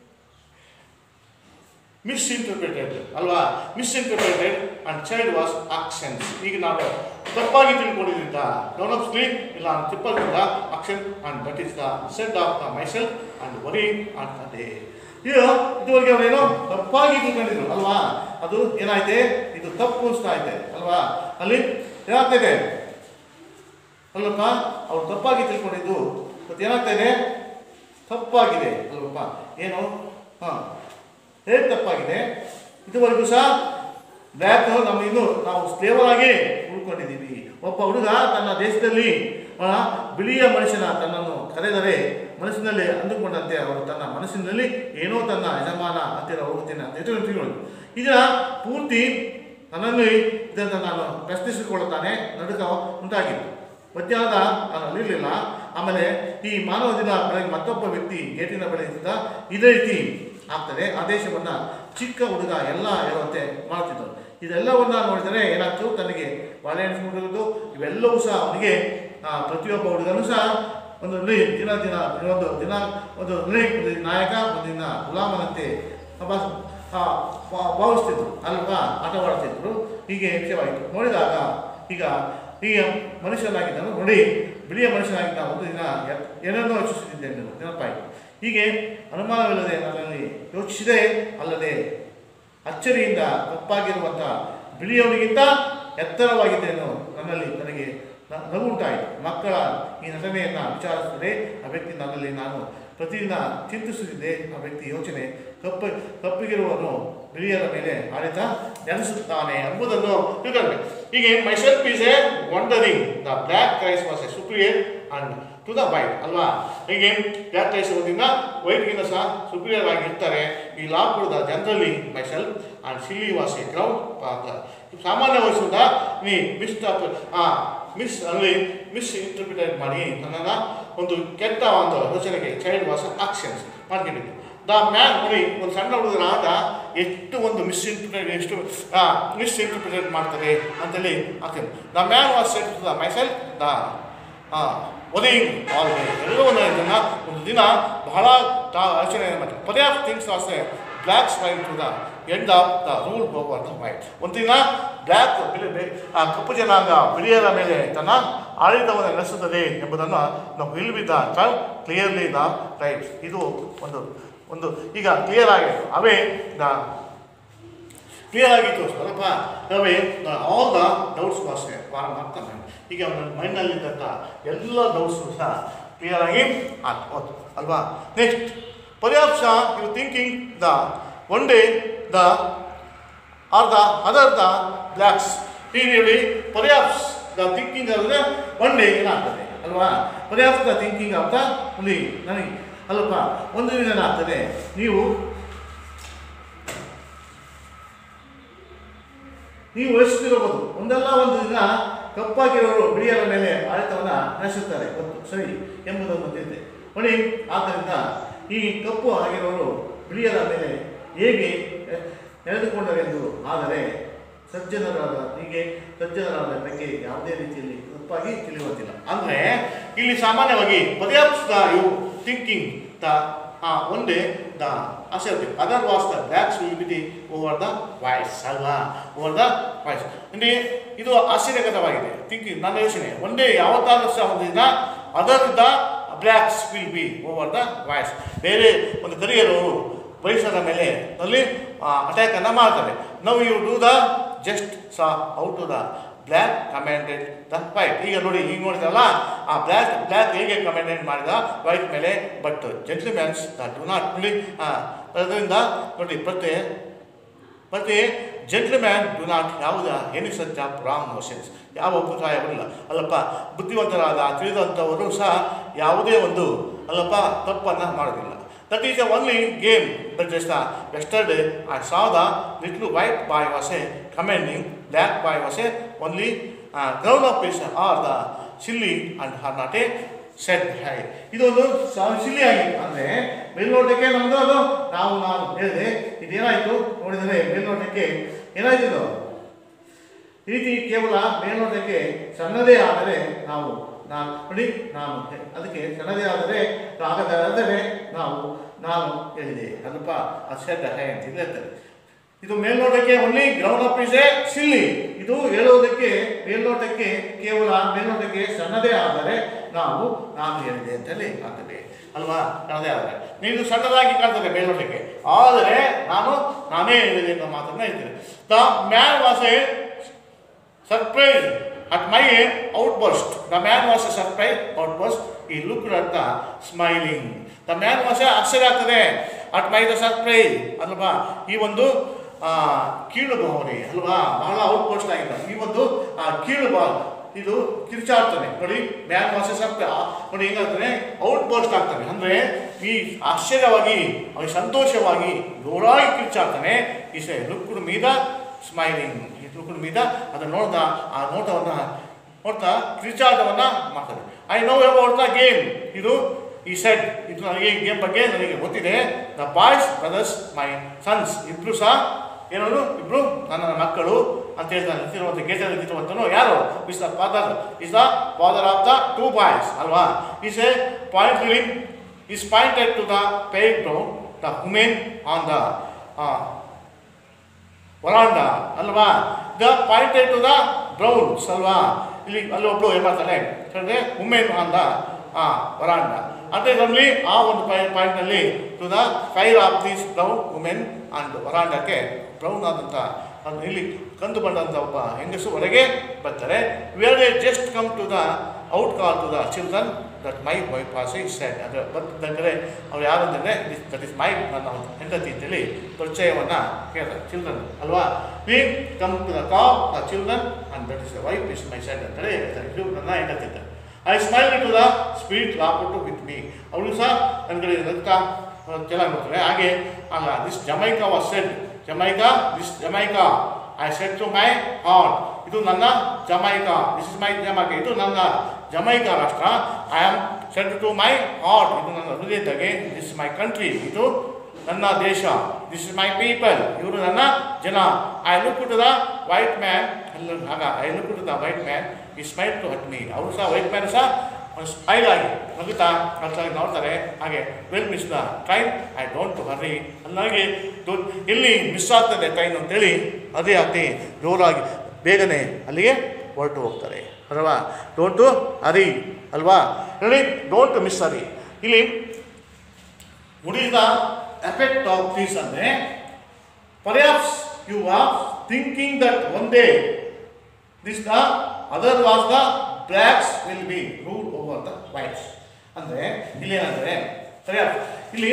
ಮಿಸ್ಇಂಟರ್ಪ್ರಿಟೆಡ್ ಅಲ್ವಾ misinterpreted and child was actions ಈಗ ನಾವು ತಪ್ಪಾಗಿ ತಿಳ್ಕೊಂಡಿದ್ರಿಂದ ಡೌನಪ್ಸ್ಲಿ ಇಲ್ಲ ತಪ್ಪಾಗಿಲ್ಲ action and that is the said of the myself and worry ಆಗ್ತದೆ ಇದು ಇದುವರೆಗೆ ಅವರೇನೋ ತಪ್ಪಾಗಿ ತಿಳ್ಕೊಂಡಿದ್ರು ಅಲ್ವಾ ಅದು ಏನಾಯ್ತೆ ಇದು ತಪ್ಪು ಅನಿಸ್ತಾ ಐತೆ ಅಲ್ವಾ ಅಲ್ಲಿ ಏನಾಗ್ತಾ ಇದೆ ಅಲ್ಲಪ್ಪ ಅವ್ರು ತಪ್ಪಾಗಿ ತಿಳ್ಕೊಂಡಿದ್ದು ಮತ್ತು ಏನಾಗ್ತಾ ಇದೆ ತಪ್ಪಾಗಿದೆ ಅಲ್ವಪ್ಪ ಏನು ಹಾಂ ಹೇಗೆ ತಪ್ಪಾಗಿದೆ ಇದುವರೆಗೂ ಸಹ ಬ್ಲ್ಯಾಕ್ ನಮ್ಮ ಇನ್ನು ನಾವು ಸ್ಲೇವರ್ ಆಗಿ ಉಳ್ಕೊಂಡಿದ್ದೀವಿ ಒಬ್ಬ ಹುಡುಗ ತನ್ನ ದೇಶದಲ್ಲಿ ಆ, ಬಿಳಿಯ ಮನುಷ್ಯನ ತನ್ನನ್ನು ಕರೆದರೆ ಮನಸ್ಸಿನಲ್ಲಿ ಅಂದುಕೊಂಡಂತೆ ಅವರು ತನ್ನ ಮನಸ್ಸಿನಲ್ಲಿ ಏನೋ ತನ್ನ ಯಜಮಾನ ಹತ್ತಿರ ಹೋಗುತ್ತೇನೆ ಅಂತ ಇಟ್ಟು ತಿಳ್ಕೊಳ್ಳೋದು ಇದನ್ನ ಪೂರ್ತಿ ನನ್ನನ್ನು ಇದನ್ನು ನಾನು ಪ್ರಶ್ನಿಸಿಕೊಳ್ಳುತ್ತಾನೆ ನಡುಕ ಉಂಟಾಗಿತ್ತು ಮಧ್ಯಾಹ್ನದ ನಾನು ಅಲ್ಲಿರಲಿಲ್ಲ ಆಮೇಲೆ ಈ ಮಾನವ ದಿನ ಬೆಳಗ್ಗೆ ಮತ್ತೊಬ್ಬ ವ್ಯಕ್ತಿ ಗೇಟಿನ ಬಳಿಯಿಂದ ಇದೇ ರೀತಿ ಆಗ್ತದೆ ಆದೇಶವನ್ನು ಚಿಕ್ಕ ಹುಡುಗ ಎಲ್ಲ ಇರುವಂತೆ ಮಾಡುತ್ತಿದ್ದರು ಇದೆಲ್ಲವನ್ನ ನೋಡಿದರೆ ಏನಾಗ್ತು ತನಗೆ ಬಾಳೆಹಣ್ಣು ಕೊಡುವುದು ಇವೆಲ್ಲವೂ ಸಹ ಅವನಿಗೆ ಆ, ಪ್ರತಿಯೊಬ್ಬ ಹುಡುಗನೂ ಸಹ ಒಂದು ನೋಡಿ ದಿನ ದಿನ ಒಂದು ದಿನ ಒಂದು ನೋಡಿ ಒಂದು ನಾಯಕ ಒಂದು ದಿನ ಗುಲಾಮನಂತೆ ಒಬ್ಬ, ಆ, ಭಾ- ಭಾವಿಸ್ತಿದ್ರು ಅಲ್ವಾ ಆಟವಾಡ್ತಿದ್ರು ಹೀಗೆ ವಿಷಯವಾಯಿತು ನೋಡಿದಾಗ ಈಗ ಈಗ ಮನುಷ್ಯನಾಗಿದ್ದನು ನೋಡಿ ಬಿಳಿಯ ಮನುಷ್ಯನಾಗಿದ್ದ ಒಂದು ದಿನ ಎ- ಏನನ್ನೋ ಯೋಚಿಸುತ್ತಿದ್ದೆ ಎಂದು ನೆನಪಾಯಿತು ಹೀಗೆ ಅನುಮಾನವಿಲ್ಲದೆ ನನ್ನಲ್ಲಿ ಯೋಚಿಸಿದೆ ಅಲ್ಲದೆ ಅಚ್ಚರಿಯಿಂದ ತಪ್ಪಾಗಿರುವಂಥ ಬಿಳಿಯವನಿಗಿಂತ ಎತ್ತರವಾಗಿದ್ದೇನೋ ನನ್ನಲ್ಲಿ ನನಗೆ ನ- ನಗು ಉಂಟಾಯಿತು ಮಕ್ಕಳ ಈ ನಟನೆಯನ್ನು ವಿಚಾರಿಸಿದರೆ ಆ ವ್ಯಕ್ತಿ ನನ್ನಲ್ಲಿ ನಾನು ಪ್ರತಿದಿನ ಚಿಂತಿಸುತ್ತಿದ್ದೆ ಆ ವ್ಯಕ್ತಿ ಯೋಚನೆ ಕಪ್ಪು ಕಪ್ಪಿಗಿರುವನು ಬಿಳಿಯರ ಮೇಲೆ ಆಡಳಿತ ನಡೆಸುತ್ತಾನೆ ಎಂಬುದನ್ನು ತಿಳ್ಕೊಳ್ಬೇಕು ಹೀಗೆ myself is a wondering the black cries was a superior and to the white ಅಲ್ವಾ ಹೀಗೆ ಬ್ಲ್ಯಾಕ್ ಕ್ರೈಸ್ ಇರೋದ್ರಿಂದ ವೈಟ್ಗಿಂತ ಸಹ ಸುಪ್ರಿಯರ್ ಆಗಿರ್ತಾರೆ ಈ ಲಾ ಕೂಡ generally myself and silly was a crowd ಸಾಮಾನ್ಯ ವಯಸ್ಸಿಂದ ನೀ ಮಿಸ್ ಆ ಮಿಸ್ ಅಲ್ಲಿ ಮಿಸ್ ಇಂಟರ್ಪ್ರಿಟೇಟ್ ಮಾಡಿ ನನ್ನನ್ನು ಒಂದು ಕೆಟ್ಟ ಒಂದು ಯೋಚನೆಗೆ ಚೈಲ್ಡ್ ವಾಸ್ ಆಕ್ಷನ್ಸ್ ಮಾಡ್ಕೊಂಡಿದ್ದು ದ ಮ್ಯಾನ್ ನೋಡಿ ಒಂದು ಸಣ್ಣ ಹುಡುಗನಾದ ಎಷ್ಟು ಒಂದು ಮಿಸ್ ಇಂಟರ್ಪ್ರಿಟೇಟ್ ಎಷ್ಟು ಮಿಸ್ ಇಂಟರ್ಪ್ರಿಟೇಟ್ ಮಾಡ್ತಾರೆ ಅಂತೇಳಿ ಆಗ್ತದೆ the man was set the myself ದ ಒದೆಯಿಂಗ್ ಆಲ್ ಡೇ ಎಲ್ಲೋ ಒಂದು ಇದನ್ನು ಒಂದು ದಿನ ಬಹಳ ತಾ ಯೋಚನೆ ಮಾಡ್ತಾರೆ perhaps things was a black smile to the end of the rule over the white ಒಂದಿನ ಬ್ಲ್ಯಾಕ್ ಬಿಳಿ ಬೆ- ಆ ಕಪ್ಪು ಜನಾಂಗ ಬಿಳಿಯರ ಮೇಲೆ ತನ್ನ ಆಡಳಿತವನ್ನು ನಡೆಸುತ್ತದೆ ಎಂಬುದನ್ನು ನಾವು ಇಲ್ವಿದ ಟರ್ಮ್ ಕ್ಲಿಯರ್ಲಿ ದ ರೈಟ್ಸ್ ಇದು ಒಂದು ಒಂದು ಈಗ ಕ್ಲಿಯರ್ ಆಗಿತ್ತು ಅವೇ ದ ಕ್ಲಿಯರ್ ಆಗಿತ್ತು ಸ್ವಲ್ಪ away all the doubts was ಮಾಡ್ತಾನೆ ಈಗ ಅವನ ಮೈಂಡಲ್ಲಿದ್ದಂಥ ಎಲ್ಲ ಡೌಟ್ಸು ಸಹ ಕ್ಲಿಯರ್ ಆಗಿ ಆಯ್ತು ಹೋಯ್ತು ಅಲ್ವಾ next perhaps you thinking the one day the are the other the blacks ಹೀಗೆ ಪರ್ಯಾಪ್ಸ್ ದ ಥಿಂಕಿಂಗ್ ಅಂದರೆ ಒನ್ ಡೇ ಏನಾಗ್ತದೆ ಅಲ್ವಾ perhaps the thinking of the ಹುಲಿ ನನಗೆ ಅಲ್ಲಪ್ಪ ಒಂದು ದಿನ ಏನಾಗ್ತದೆ ನೀವು ನೀವು ವಹಿಸ್ತಿರಬಹುದು ಒಂದಲ್ಲ ಒಂದು ದಿನ ಕಪ್ಪಾಗಿರೋರು ಬಿಳಿಯರ ಮೇಲೆ ಆಡಳಿತವನ್ನು ನಡೆಸುತ್ತಾರೆ ಗೊತ್ತು ಸರಿ ಎಂಬುದನ್ನು ತಿಳಿದೆ ನೋಡಿ ಆದ್ದರಿಂದ ಈ ಕಪ್ಪು ಆಗಿರೋರು ಬಿಳಿಯರ ಮೇಲೆ ಹೇಗೆ ಎ- ನಡೆದುಕೊಂಡರೆಂದು ಆದರೆ ಸಜ್ಜನರಾದ ಹೀಗೆ ಸಜ್ಜನರಾದ ಬಗ್ಗೆ ಯಾವುದೇ ರೀತಿಯಲ್ಲಿ ತಪ್ಪಾಗಿ ತಿಳಿಯುವಂತಿಲ್ಲ ಅಂದರೆ ಇಲ್ಲಿ ಸಾಮಾನ್ಯವಾಗಿ perhaps the you thinking the one day the assembly other was the blacks will be the over the voice ಅಲ್ವಾ ಓವರ್ ದ ವಾಯ್ಸ್ ಅಂದರೆ ಇದು ಆಶ್ಚರ್ಯಕರವಾಗಿದೆ ಥಿಂಕಿಂಗ್ ನನ್ನ ಯೋಚನೆ ಒನ್ ಡೇ ಯಾವತ್ತಾದ್ರೂ ಸಹ ಒಂದು ದಿನ other the blacks will be over the voice ಬೇರೆ ಒಂದು ಕರಿಯರವರು ವಯಸ್ಸರ ಮೇಲೆ ಅಲ್ಲಿ ಅಟ್ಯಾಕನ್ನು ಮಾಡ್ತಾರೆ now you do the just saw out to the black commended the white ಈಗ ನೋಡಿ ಈಗ ನೋಡಿದ್ರಲ್ಲ ಆ ಬ್ಲ್ಯಾಕ್ ಬ್ಲ್ಯಾಕ್ ಹೇಗೆ ಕಮೆಂಡೆಡ್ ಮಾಡಿದ ವೈಟ್ ಮೇಲೆ but gentlemans the do not ನೋಡಿ ಅದರಿಂದ ನೋಡಿ ಪ್ರತಿ ಮತ್ತು ಜೆಂಟ್ಲ್ಮ್ಯಾನ್ ಡು ನಾಟ್ ಯಾವುದ any such of wrong notions ಯಾವ ಅಭಿಪ್ರಾಯವಿಲ್ಲ ಅಲ್ಲಪ್ಪ ಬುದ್ಧಿವಂತರಾದ ತಿಳಿದಂಥವರು ಸಹ ಯಾವುದೇ ಒಂದು ಅಲ್ಲಪ್ಪ ತಪ್ಪನ್ನು ಮಾಡೋದಿಲ್ಲ that is the only game that is the yesterday I saw the little white boy was a commending black boy was a only ground of peace are the silly and are not a set high ಇದೊಂದು silly ಆಗಿದೆ ಅಂದರೆ ಮೇಲ್ನೋಟಕ್ಕೆ ನಮ್ಮದು ಅದು ನಾವು ನಾನು ಹೇಳಿದೆ ಇದೇನಾಯಿತು ನೋಡಿದರೆ ಮೇಲ್ನೋಟಕ್ಕೆ ಏನಾಯ್ತು ಇದು ಈ ರೀತಿ ಕೇವಲ ಮೇಲ್ನೋಟಕ್ಕೆ ಸಣ್ಣದೇ ಆದರೆ ನಾವು ನಾನು ನೋಡಿ ನಾನು ಅದಕ್ಕೆ ಸಣ್ಣದೇ ಆದರೆ ಆಗದಾದರೆ ನಾವು ನಾನು ಹೇಳಿದೆ ಅಲ್ಲಪ್ಪ ಅಶ್ವತ್ಥ ಹೈ ಅಂತ ಇದು ಹೇಳ್ತಾರೆ ಇದು ಮೇಲ್ನೋಟಕ್ಕೆ only ground up is a silly ಇದು ಹೇಳುವುದಕ್ಕೆ ಮೇಲ್ನೋಟಕ್ಕೆ ಕೇವಲ ಮೇಲ್ನೋಟಕ್ಕೆ ಸಣ್ಣದೇ ಆದರೆ ನಾವು ನಾನು ಹೇಳಿದೆ ಅಂತೇಳಿ ಆಗ್ತದೆ ಅಲ್ವಾ ಸಣ್ಣದೇ ಆದರೆ ನೀನು ಸಣ್ಣದಾಗಿ ಕಾಣ್ತದೆ ಮೇಲ್ನೋಟಕ್ಕೆ ಆದರೆ ನಾನು ನಾನೇ ಹೇಳಿದೆ ಅನ್ನೋ ಮಾತನ್ನ ಹೇಳ್ತೇನೆ the man was a surprise at my outburst the man was a surprise outburst ಈ look at the smiling the man was ಆಶ್ಚರ್ಯ ಆಗ್ತದೆ ಅಟ್ ಮೈ ದ ಸರ್ಪ್ರೈಸ್ ಅಲ್ವಾ ಈ ಒಂದು ಆ, ಕೀಳು ಭಾವನೆ ಅಲ್ವಾ ಬಹಳ ಔಟ್ಬರ್ಸ್ಟ್ ಆಗಿದೆ ಈ ಒಂದು ಆ, ಕೀಳು ಭಾವ ಇದು ಕಿರ್ಚಾಡ್ತಾನೆ ನೋಡಿ ಮ್ಯಾನ್ ವಾಸ್ ಎ ಸರ್ಪ್ರೈಸ್ ನೋಡಿ ಹೇಗಾಗ್ತಾನೆ ಔಟ್ಬರ್ಸ್ಟ್ ಆಗ್ತಾನೆ ಅಂದರೆ ಈ ಆಶ್ಚರ್ಯವಾಗಿ ಅವ ಸಂತೋಷವಾಗಿ ಜೋರಾಗಿ ಕಿರ್ಚಾಡ್ತಾನೆ ಈ ಸೆ ಲುಕ್ಕುಡು ಮೀದ ಸ್ಮೈಲಿಂಗ್ ಈ ಲುಕ್ಕುಡು ಮೀದ ಅದನ್ನು ನೋಡ್ದ ಆ ನೋಟವನ್ನು ನೋಡ್ತಾ ಕಿರ್ಚಾಟವನ್ನು ಮಾಡ್ತಾರೆ I know about the game ಇದು ಈ ಸೆಟ್ ಇದು ನನಗೆ ಈ ಗೇಮ್ ಬಗ್ಗೆ ನನಗೆ ಗೊತ್ತಿದೆ the boys brothers my sons ಇಬ್ಬರು ಸಹ ಏನವರು ಇಬ್ರು ನನ್ನ ಮಕ್ಕಳು ಅಂತ ಹೇಳ್ತಾನೆ ನಿಂತಿರುವಂಥ ಗೇಟಲ್ಲಿ ನಿಂತಿರುವಂತನು ಯಾರು is the father is the father of the two boys ಅಲ್ವಾ is a point living is pointed to the paid ground the women on the veranda ಅಲ್ವಾ the pointed to the browns ಅಲ್ವಾ ಇಲ್ಲಿ ಅಲ್ಲಿ ಒಬ್ಳು ಏನು ಮಾಡ್ತಾನೆ ಹೇಳಿದ್ರೆ ವುಮೆನ್ ಆನ್ ದ ವರಾಂಡ ಅಂದರೆ ಇದರಲ್ಲಿ ಆ ಒಂದು ಪಾಯಿಂಟ್ನಲ್ಲಿ to the fire of these brown women and ವರಾಂಡಕ್ಕೆ ಬ್ರೌನ್ ಆದಂಥ ಅದು ಇಲ್ಲಿ ಕಂದು ಬಂದಂಥ ಒಬ್ಬ ಹೆಂಗಸು ಹೊರಗೆ ಬರ್ತಾರೆ where a just come to the out call to the children that my wife was is said ಅಂದರೆ ಬಂದರೆ ಅವ್ರು ಯಾರು ಅಂದರೆ ದಟ್ ಇಸ್ ಮೈ ನನ್ನ ಹೆಂಡತಿ ಅಂತೇಳಿ ಪರಿಚಯವನ್ನು ಕೇಳ್ತಾರೆ ಚಿಲ್ಡ್ರನ್ ಅಲ್ವಾ we come to the call the children and that is the wife is my said ಅಂತೇಳಿ ಹೇಳ್ತಾರೆ ಇದು ನನ್ನ ಹೆಂಡತಿ ಅಂತ ಐ ಸ್ಮೈಲ್ ಟು ದ ಸ್ಪೀಟ್ ಲಾಪಟು ವಿತ್ ಮೀ ಅವಳು ಸಹ ನನ್ನ ಕಡೆ ನಗ್ತಾ ಚೆನ್ನಾಗಿ ಬರ್ತಾರೆ ಹಾಗೆ ಅಲ್ಲ this Jamaica was said Jamaica this Jamaica I set to my heart ಇದು ನನ್ನ Jamaica this is my Jamaica ಇದು ನನ್ನ ಜಮೈಕಾ ರಾಷ್ಟ್ರ I am set to my heart ಇದು ನನ್ನ ಹೃದಯದಾಗೆ ದಿಸ್ ಇಸ್ ಮೈ ಕಂಟ್ರಿ ಇದು ನನ್ನ ದೇಶ ದಿಸ್ ಇಸ್ ಮೈ ಪೀಪಲ್ ಇವರು ನನ್ನ ಜನ I look to the white man ಅಲ್ಲ ಆಗ I look to the white man he smile to at me ಅವರು ಸಹ ವೈಟ್ ಮ್ಯಾನ್ ಸಹ ಒಂದು ಸ್ಮೈಲ್ ಆಗಿ ನಗುತ್ತಾ ಅರ್ಥವಾಗಿ ನೋಡ್ತಾರೆ ಹಾಗೆ well miss the train I don't to hurry ನನಗೆ ದೊ- ಎಲ್ಲಿ ಮಿಸ್ ಆಗ್ತದೆ ಟ್ರೈನ್ ಅಂತೇಳಿ ಅದೇ ಅತಿ ಜೋರಾಗಿ ಬೇಗನೆ ಅಲ್ಲಿಗೆ ಹೊರಟು ಹೋಗ್ತಾರೆ ಅಲ್ವಾ ಡೋಂಟು ಹರಿ ಅಲ್ವಾ ಹೇಳಿ ಡೋಂಟ್ ಮಿಸ್ ಹರಿ ಇಲ್ಲಿ ಉಳಿದ ಎಫೆಕ್ಟ್ ಆಫ್ ದಿಸ್ ಅಂದರೆ perhaps you are thinking that one day this the other was the blacks will be rule over the whites ಅಂದರೆ ಇಲ್ಲಿ ಏನಂದರೆ ಸರಿಯಾದ ಇಲ್ಲಿ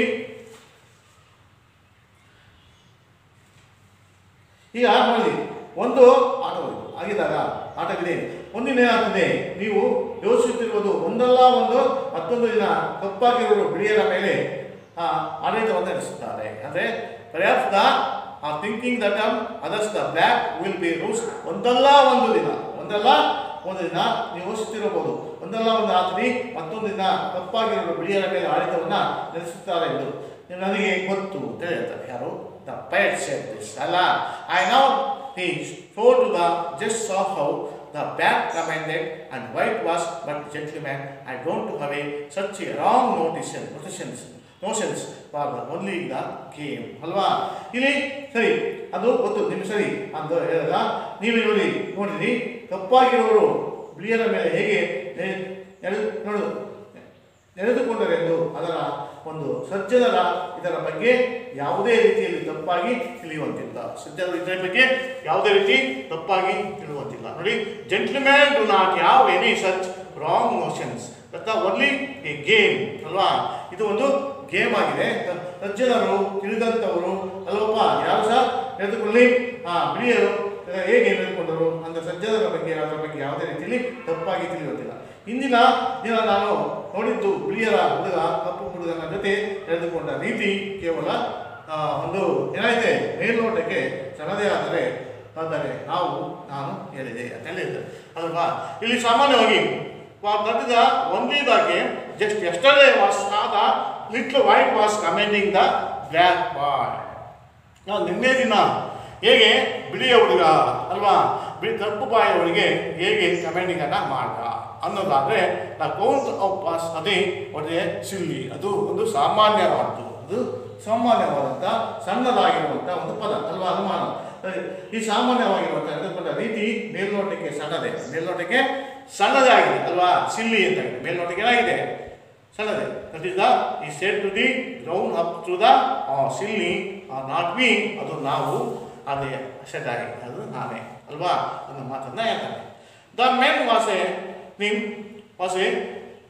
ಈಗ ನೋಡಿ ಒಂದು ಆಟವಿದೆ ಆಗಿದ್ದಾಗ ಆಟವಿದೆ ಒಂದಿನ ಏನಾಗ್ತದೆ ನೀವು ಯೋಚಿಸುತ್ತಿರುವುದು ಒಂದಲ್ಲ ಒಂದು ಮತ್ತೊಂದು ದಿನ ಕಪ್ಪಾಗಿರುವ ಬಿಳಿಯರ ಮೇಲೆ ಆ, ಆಡಳಿತವನ್ನು ನಡೆಸುತ್ತಾರೆ ಅಂದರೆ ಪರ್ಯಾಪ್ಸ್ ದ ಆ thinking that others the black will be rules ಒಂದಲ್ಲ ಒಂದು ದಿನ ಒಂದಲ್ಲ ಒಂದು ದಿನ ನೀವು ಯೋಚಿಸುತ್ತಿರಬಹುದು ಒಂದಲ್ಲ ಒಂದು ರಾತ್ರಿ ಮತ್ತೊಂದು ದಿನ ಕಪ್ಪಾಗಿರುವ ಬಿಳಿಯರ ಮೇಲೆ ಆಡಳಿತವನ್ನು ನಡೆಸುತ್ತಾರೆ ಎಂದು ನನಗೆ ಗೊತ್ತು ಅಂತ ಹೇಳ್ತಾರೆ ಯಾರು ದ ಪೈಟ್ ಸೆಡ್ ದಿಸ್ ಅಲ್ಲ I now he showed to the just saw how the black commanded and white was but gentleman I don't have a such a wrong notion notions notions for the only the game ಅಲ್ವಾ ಇಲ್ಲಿ ಸರಿ ಅದು ಗೊತ್ತು ನಿಮ್ಗೆ ಸರಿ ಅಂತ ಹೇಳಿದ ನೀವು ನೋಡಿ ನೋಡಿರಿ ಕಪ್ಪಾಗಿರೋರು ಬಿಳಿಯರ ಮೇಲೆ ಹೇಗೆ ನೆ- ನೆಲೆ- ನೋಡು ನೆನೆದುಕೊಂಡರೆಂದು ಅದರ ಒಂದು ಸಜ್ಜನರ ಇದರ ಬಗ್ಗೆ ಯಾವುದೇ ರೀತಿಯಲ್ಲಿ ತಪ್ಪಾಗಿ ತಿಳಿಯುವಂತಿಲ್ಲ ಸಜ್ಜನರು ಇದರ ಬಗ್ಗೆ ಯಾವುದೇ ರೀತಿ ತಪ್ಪಾಗಿ ತಿಳಿಯುವಂತಿಲ್ಲ ನೋಡಿ ಜೆಂಟ್ಲ್ಮ್ಯಾನ್ ಡು ನಾಟ್ ಯಾವ any such wrong notions that only a game ಅಲ್ವಾ ಇದು ಒಂದು ಗೇಮ್ ಆಗಿದೆ ತ- ಸಜ್ಜನರು ತಿಳಿದಂಥವರು ಅಲ್ವಪ್ಪ ಯಾರು ಸಹ ನಡೆದುಕೊಳ್ಳಿ ಆ ಬಿಳಿಯರು ಹೇಗೆ ನಡೆದುಕೊಂಡರು ಅಂತ ಸಜ್ಜನರ ಬಗ್ಗೆ ಅದರ ಬಗ್ಗೆ ಯಾವುದೇ ರೀತಿಯಲ್ಲಿ ತಪ್ಪಾಗಿ ತಿಳಿಯುವಂತಿಲ್ಲ ಇಂದಿನ ದಿನ ನಾನು ನೋಡಿದ್ದು ಬಿಳಿಯರ ಹುಡುಗ ಕಪ್ಪು ಹುಡುಗನ ಜೊತೆ ನಡೆದುಕೊಂಡ ರೀತಿ ಕೇವಲ ಆ, ಒಂದು ಏನಾಯ್ತೆ ಮೇಲ್ನೋಟಕ್ಕೆ ಸಣ್ಣದೇ ಆದರೆ ಆದರೆ ನಾವು ನಾನು ಹೇಳಿದೆ ಅಂತ ಹೇಳಿದ್ದೆ ಅಲ್ವಾ ಇಲ್ಲಿ ಸಾಮಾನ್ಯವಾಗಿ ವಾ- ನಡೆದ ಒಂದೇದಾಗಿ ಜಸ್ಟ್ ಎಸ್ಟರ್ಡೇ ವಾಸ್ ಆದ little white was commending the black boy ನಾವು ನಿನ್ನೆ ದಿನ ಹೇಗೆ ಬಿಳಿಯ ಹುಡುಗ ಅಲ್ವಾ ಬಿಳಿ ಕಪ್ಪು ಬಾಯಿಯವರಿಗೆ ಹೇಗೆ ಕಮೆಂಡಿಂಗನ್ನು ಮಾಡ್ದ ಅನ್ನೋದಾದರೆ ದ ಕೌಂಟ್ ಆಫ್ ಪಾಸ್ ಅದೇ ಒಳ್ಳೆಯ ಸಿಲ್ಲಿ ಅದು ಒಂದು ಸಾಮಾನ್ಯವಾದ್ದು ಅದು ಸಾಮಾನ್ಯವಾದಂಥ ಸಣ್ಣದಾಗಿರುವಂಥ ಒಂದು ಪದ ಅಲ್ವಾ ಅನುಮಾನ ಸರಿ, ಈ ಸಾಮಾನ್ಯವಾಗಿರುವಂಥ ನಡೆದುಕೊಂಡ ರೀತಿ ಮೇಲ್ನೋಟಕ್ಕೆ ಸಣ್ಣದೆ ಮೇಲ್ನೋಟಕ್ಕೆ ಸಣ್ಣದೇ ಆಗಿದೆ ಅಲ್ವಾ ಸಿಲ್ಲಿ ಅಂತ ಇದೆ ಮೇಲ್ನೋಟಕ್ಕೆ ಏನಾಗಿದೆ ಸಣ್ಣದೆ ದಟ್ ಇಸ್ ದ ಈ set to the ground up to the silly not me ಅದು ನಾವು ಅದೇ ಸೆಟ್ ಆಗಿ ಅದು ನಾನೇ ಅಲ್ವಾ ಅನ್ನೋ ಮಾತನ್ನ ಹೇಳ್ತಾನೆ ದ ಮೆನ್ ವಾಸ್ ಎ ನಿಮ್ was a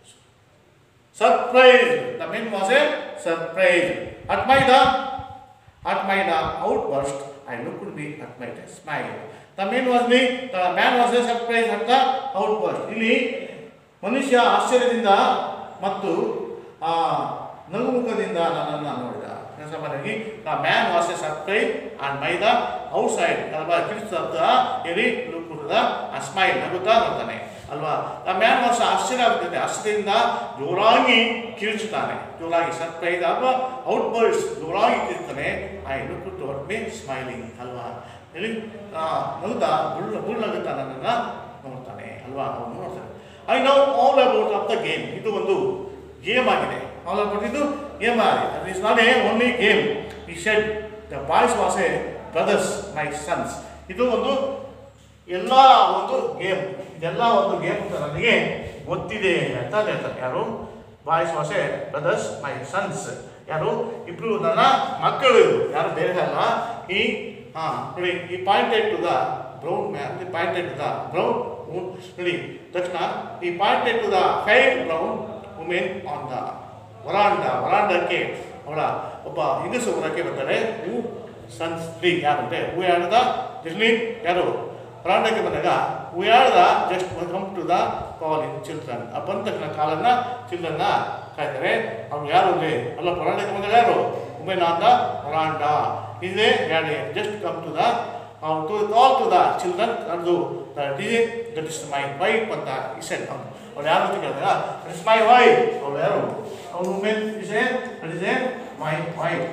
surprise the men was a surprise at my the at my the outburst, I looked me at my smile. The man was me, the man was a surprise at the outburst. ಇಲ್ಲಿ ಮನುಷ್ಯ ಆಶ್ಚರ್ಯದಿಂದ ಮತ್ತು ಆ ನಗುಮುಖದಿಂದ ನನ್ನನ್ನು ನೋಡಿದ ಸಾಮಾನ್ಯವಾಗಿ the man was a surprise and my the outside ಅಲ್ವಾ ಕಿಡಿಸ್ದ ಎರಿ ಲುಕ್ ದ ಸ್ಮೈಲ್ ನಗುತ್ತಾ ನೋಡ್ತಾನೆ ಅಲ್ವಾ ಆ ಮ್ಯಾನ್ ವಾಸ್ ಆಶ್ಚರ್ಯ ಆಗ್ತದೆ ಆಶ್ಚರ್ಯದಿಂದ ಜೋರಾಗಿ ಕಿರುಚುತ್ತಾನೆ ಜೋರಾಗಿ ಸರ್ಪ್ರೈಸ್ ಅಥವಾ ಔಟ್ ಬರ್ಡ್ಸ್ ಜೋರಾಗಿ ಕಿರ್ತಾನೆ I look to me smiling ಅಲ್ವಾ ಹೇಳಿ ಆ, ನಗುತ್ತಾ ಬುಳ್ಳ ಬುಳ್ಳಗುತ್ತಾ ನನ್ನನ್ನು ನೋಡ್ತಾನೆ ಅಲ್ವಾ ಅವನು ನೋಡ್ತಾನೆ I know all about of the game ಇದು ಒಂದು ಗೇಮ್ ಆಗಿದೆ ಆಲ್ ಅಬೌಟ್ ಇದು ಗೇಮ್ ಆಗಿದೆ ಅದು is not a only game ಈ said the boys was a brothers my sons ಇದು ಒಂದು ಎಲ್ಲ ಒಂದು ಗೇಮ್ ಇದೆಲ್ಲ ಒಂದು ಗೇಮ್ ಅಂತ ನನಗೆ ಗೊತ್ತಿದೆ ಅಂತ ಹೇಳ್ತಾರೆ ಯಾರು boys was a brothers my sons ಯಾರು ಇಬ್ರು ನನ್ನ ಮಕ್ಕಳು ಇವ್ರು. ಯಾರು ಬೇರೆ ಅಲ್ಲ ಈ ಹಾಂ ನೋಡಿ ಈ pointed to the brown man the pointed to the brown ನೋಡಿ ತಕ್ಷಣ ಈ pointed to the five brown women on the veranda ವರಾಂಡಕ್ಕೆ ಅವಳ ಒಬ್ಬ ಹೆಂಗಸು ಹೊರಕ್ಕೆ ಬರ್ತಾರೆ ಹೂ ಸನ್ಸ್ ತ್ರೀ ಯಾರಂತೆ ಹೂ ಯಾರದ ದಿರ್ಲಿನ್ ಯಾರು ವರಾಂಡಕ್ಕೆ ಬಂದಾಗ ಹೂ ಯಾರ್ದ just welcome to the call in children ಆ ಬಂದ ತಕ್ಷಣ ಕಾಲನ್ನ ಚಿಲ್ಡ್ರನ್ನ ಕಾಯ್ತಾರೆ ಅವ್ರು ಯಾರು ಅಂದ್ರೆ ಅಲ್ಲ ವರಾಂಡಕ್ಕೆ ಬಂದಾಗ ಯಾರು ವುಮೆನ್ ಆನ್ ದ ವರಾಂಡ ಇದೇ ಯಾರು just come to the to call to the children ಅದು ಡಿಜೆ ದಟ್ ಇಸ್ ಮೈ ವೈಫ್ ಅಂತ ಇಸೆಡ್ ಅವನು ಅವ್ರು ಯಾರು ಅಂತ ಕೇಳಿದಾಗ ದಟ್ ಇಸ್ ಮೈ ವೈಫ್ ಅವ್ರು ಯಾರು ಅವ್ರು women is a that is a my wife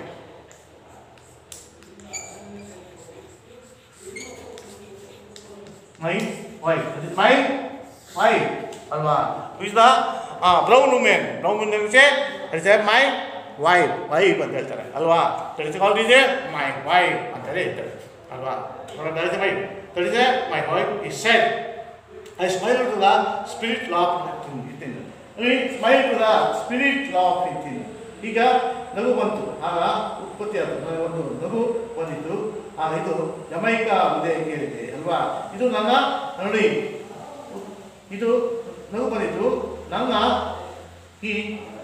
my wife that is my wife ಅಲ್ವಾ is the brown women brown women is a that is a my wife wife ಅಂತ ಹೇಳ್ತಾರೆ ಅಲ್ವಾ that is called is a my wife ಅಂತಲೇ ಹೇಳ್ತಾರೆ ಅಲ್ವಾ that is wife that is a my wife is said I smile to the spirit law within. within. I smile to the spirit law within. ಈಗ ನಗು ಬಂತು ಆಗ ಉತ್ಪತ್ತಿ ಆದ ಒಂದು ನಗು ಬಂದಿತ್ತು ಆಗ ಇದು ಜಮೈಕಾ ಉದಯ ಕೇಳಿದೆ ಅಲ್ವಾ ಇದು ನನ್ನ ನೋಡಿ ಇದು ನಗು ಬಂದಿತ್ತು ನನ್ನ ಈ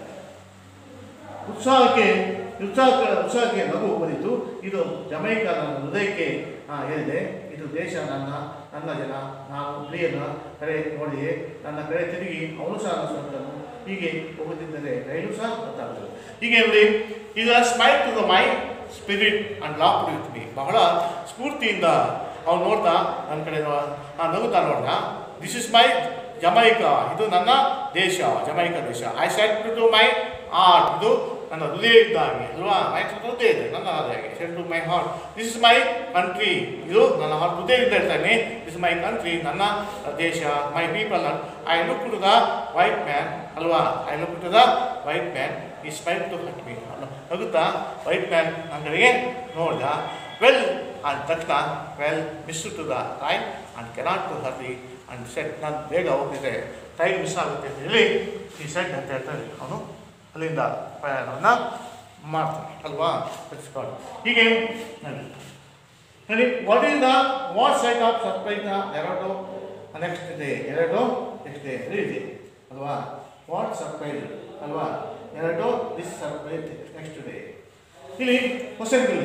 ಉತ್ಸಾಹಕ್ಕೆ ಉತ್ಸಾಹಕ್ಕೆ ಉತ್ಸಾಹಕ್ಕೆ ನಗು ಬಂದಿತ್ತು ಇದು ಜಮೈಕಾ ನನ್ನ ಹೃದಯಕ್ಕೆ ಆ, ಹೇಳಿದೆ ಇದು ದೇಶ ನನ್ನ ನನ್ನ ಜನ ನಾನು ಪ್ರಿಯನ ಕರೆ ನೋಡಿದೆ ನನ್ನ ಕಡೆ ತಿರುಗಿ ಅವನು ಸಹ ನನ್ನ ಸ್ವಂತನು ಹೀಗೆ ಹೋಗುತ್ತಿದ್ದರೆ ರೈಲು ಸಹ ಗೊತ್ತಾಗುತ್ತದೆ ಹೀಗೆ ನೋಡಿ ಈಗ smile to the my spirit and lock with me ಬಹಳ ಸ್ಫೂರ್ತಿಯಿಂದ ಅವ್ನು ನೋಡ್ತಾ ನನ್ನ ಕಡೆ ನೋ- ಆ ನಗುತ್ತಾ ನೋಡ್ದ ದಿಸ್ ಇಸ್ ಮೈ ಜಮೈಕಾ ಇದು ನನ್ನ ದೇಶ ಜಮೈಕಾ ದೇಶ I set to my heart ಇದು ನನ್ನ ಹೃದಯ ಇದ್ದಾಗೆ ಅಲ್ವಾ ಮೈ ಹೃದಯ ಇದೆ ನನ್ನ ಹೃದಯ set to my heart this is my country ಇದು ನನ್ನ ಹಾರ್ಟ್ ಹೃದಯದಿಂದ ಹೇಳ್ತಾನೆ ದಿಸ್ ಮೈ ಕಂಟ್ರಿ ನನ್ನ ದೇಶ my people I look to the white man ಅಲ್ವಾ I look to the white man he smile to at me ನಗುತ್ತಾ white man ನನ್ನ ಕಡೆಗೆ ನೋಡ್ದ ವೆಲ್ ಅಂದ ತಕ್ಷಣ well miss to the time and cannot to hurry and set ನಾನು ಬೇಗ ಹೋಗ್ತಿದ್ದೆ ಟೈಮ್ ಮಿಸ್ ಆಗುತ್ತೆ ಅಂತ ಹೇಳಿ ಈ ಸೆಟ್ ಅಂತ ಹೇಳ್ತಾರೆ ಅವನು ಅಲ್ಲಿಂದ ಪ್ರಯಾಣವನ್ನು ಮಾಡ್ತಾನೆ ಅಲ್ವಾ ಕಲಿಸ್ಕೊಂಡು ಹೀಗೆ ನೋಡಿ ನೋಡಿ what is the what sight of surprise ಎರಡು ನೆಕ್ಸ್ಟ್ ಇದೆ ಎರಡು ನೆಕ್ಸ್ಟ್ ಡೇ ಇದೆ ಅಲ್ವಾ ವಾಟ್ ಸರ್ಪ್ರೈಸ್ ಅಲ್ವಾ ಎರಡು ದಿಸ್ ಸರ್ಪ್ರೈಸ್ ನೆಕ್ಸ್ಟ್ ಡೇ ಇಲ್ಲಿ ಕ್ವಶನ್ಗಳಿದೆ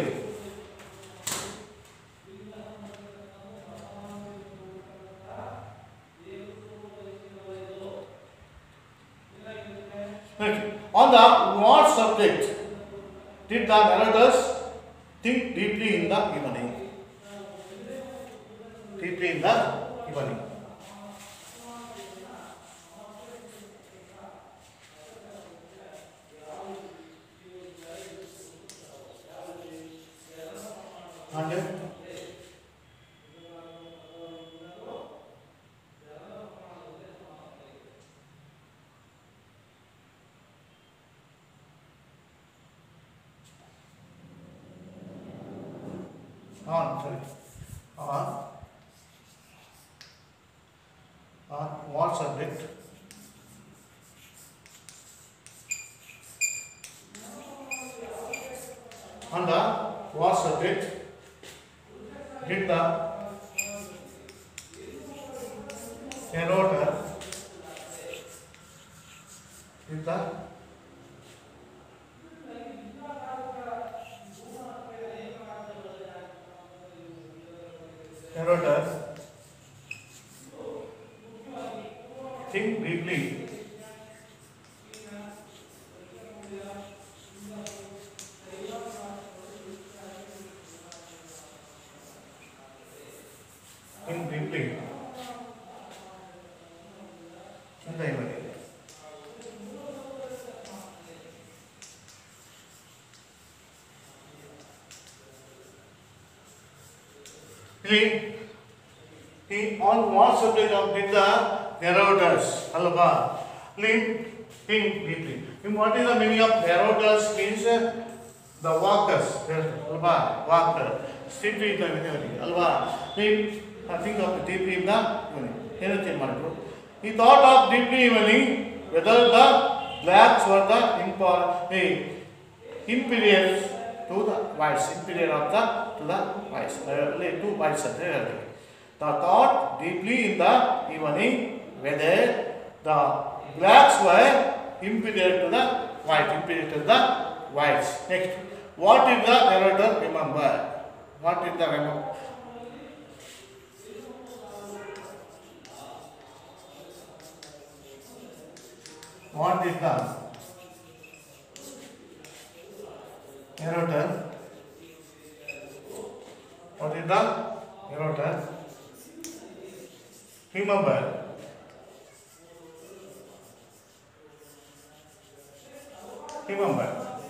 Right. On the what subject did the narrators think deeply in the evening? Deeply in the evening. And on, sorry, on, on what subject? On the what subject did the narrator did the narrator think deeply think deeply in the evening. ಇಲ್ಲಿ ಈ on what subject of did the narrators ಅಲ್ವಾ ಇಲ್ಲಿ think deeply in what is the meaning of narrators means the walkers ಅಲ್ವಾ walker simply ಇದ್ದ ವಿಧಿಯವರಿಗೆ ಅಲ್ವಾ ನೀವು think of deeply in the evening ಏನು ಚೇಂಜ್ ಮಾಡಿದ್ರು ಈ thought of deeply evening whether the blacks were the ಇಂಪಾರ್ inferior to the voice, inferior of the to the voice, uh, to voice ಅಂತ ಹೇಳ್ತೀವಿ. The thought deeply in the evening whether the blacks were inferior to the white, inferior to the whites. Next, what did the narrator remember? What did the remember? What did the narrator what is the narrator remember remember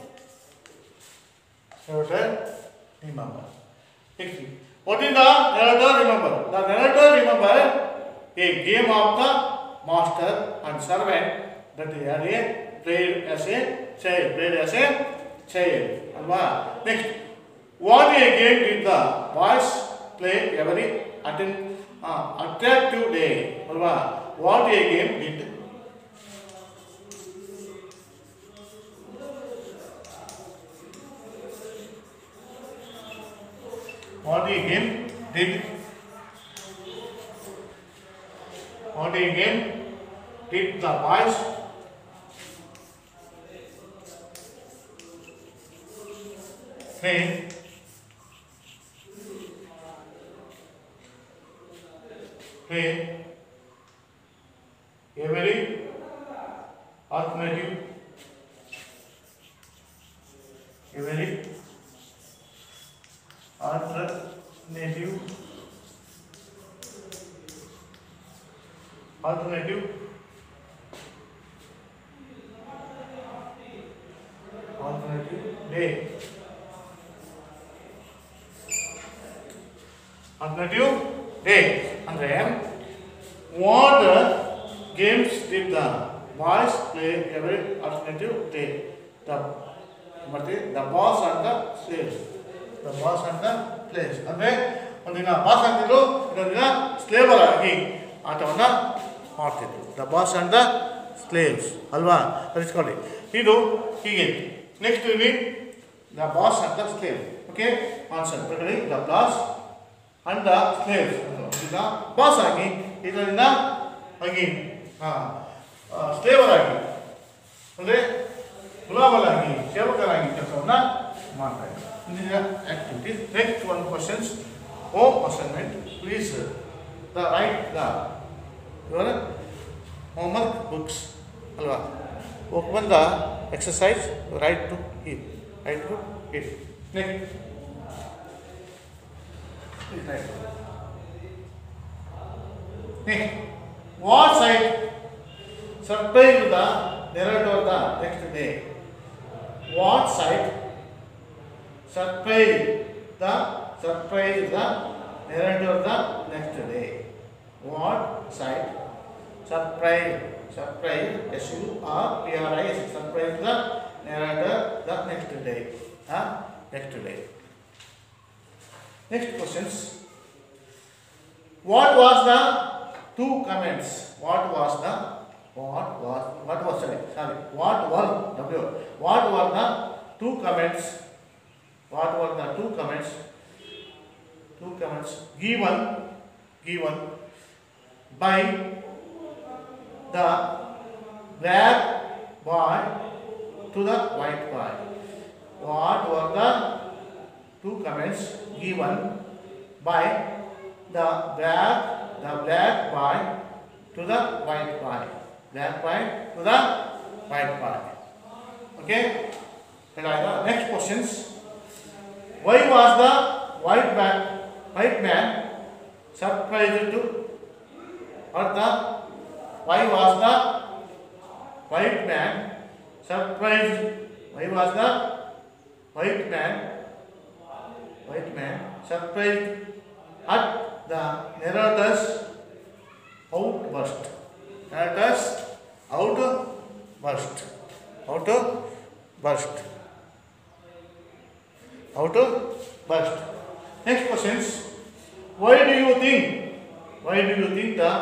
narrator remember Next thing. what is the narrator remember the narrator remember a game of the master and servant that he had a played as a child played as a child ಅಲ್ವಾ next what a game did the boys play every attend attractive day ಅಲ್ವಾ what a game did what a game did what a game did the boys play play every alternative every alternative alternative alternative day alternative day ಅಂದ್ರೆ what games did the boys play every alternative day the ಮತ್ತೆ the boss and the slaves the boss and the places ಅಂದ್ರೆ ಒಂದಿನ boss ಅಂತಿದ್ರು ಇನ್ನೊಂದಿನ slaver ಆಗಿ ಆಟವನ್ನು ಮಾಡ್ತಿದ್ರು the boss and the slaves ಅಲ್ವಾ ಕಲಿಸ್ಕೊಳ್ಳಿ ಇದು ಹೀಗೆ ನೆಕ್ಸ್ಟ್ ಇಲ್ಲಿ the boss and the slave okay answer ಪ್ರಕಾರ the boss and the slaves ಈಗ ಬಾಸ್ ಆಗಿ ಇದರಿಂದ ಆಗಿ ಸ್ಲೇವರ್ ಆಗಿ ಅಂದರೆ ಗುಲಾಬಲಾಗಿ ಸೇವಕರಾಗಿ ಕೆಲಸವನ್ನು ಮಾಡ್ತಾರೆ ಇಂದಿನ activities next one questions home assignment please the write the ಇವರ ಹೋಮ್ವರ್ಕ್ ಬುಕ್ಸ್ ಅಲ್ವಾ open the exercise write to it write to it next Next, what site surprised the narrator the next day? What site surprised the surprised the narrator the next day? What site surprised surprised S U R P R I S surprised the narrator the next day? Huh? Next day. Next questions. What was the two comments? What was the what was what was sorry sorry what were W what were the two comments? What were the two comments? Two comments given given by the black boy to the white boy. What were the two comments given by the black the black boy to the white boy black boy to the white boy okay Here's next questions why was the white man white man surprised to or the why was the white man surprised? Why was the white man white man surprised at the narrator's outburst? Narrator's outburst. Outburst. Outburst. Next questions. Why do you think? Why do you think the?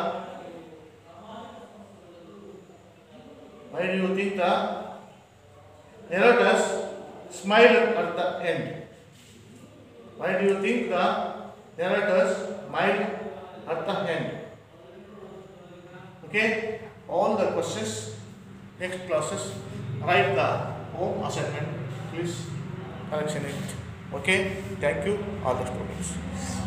Why do you think the narrators smiled at the end? Why do you think the narrators smiled at the end? Okay, all the questions, next classes, write the home assignment, please correction it. Okay, thank you, all the students.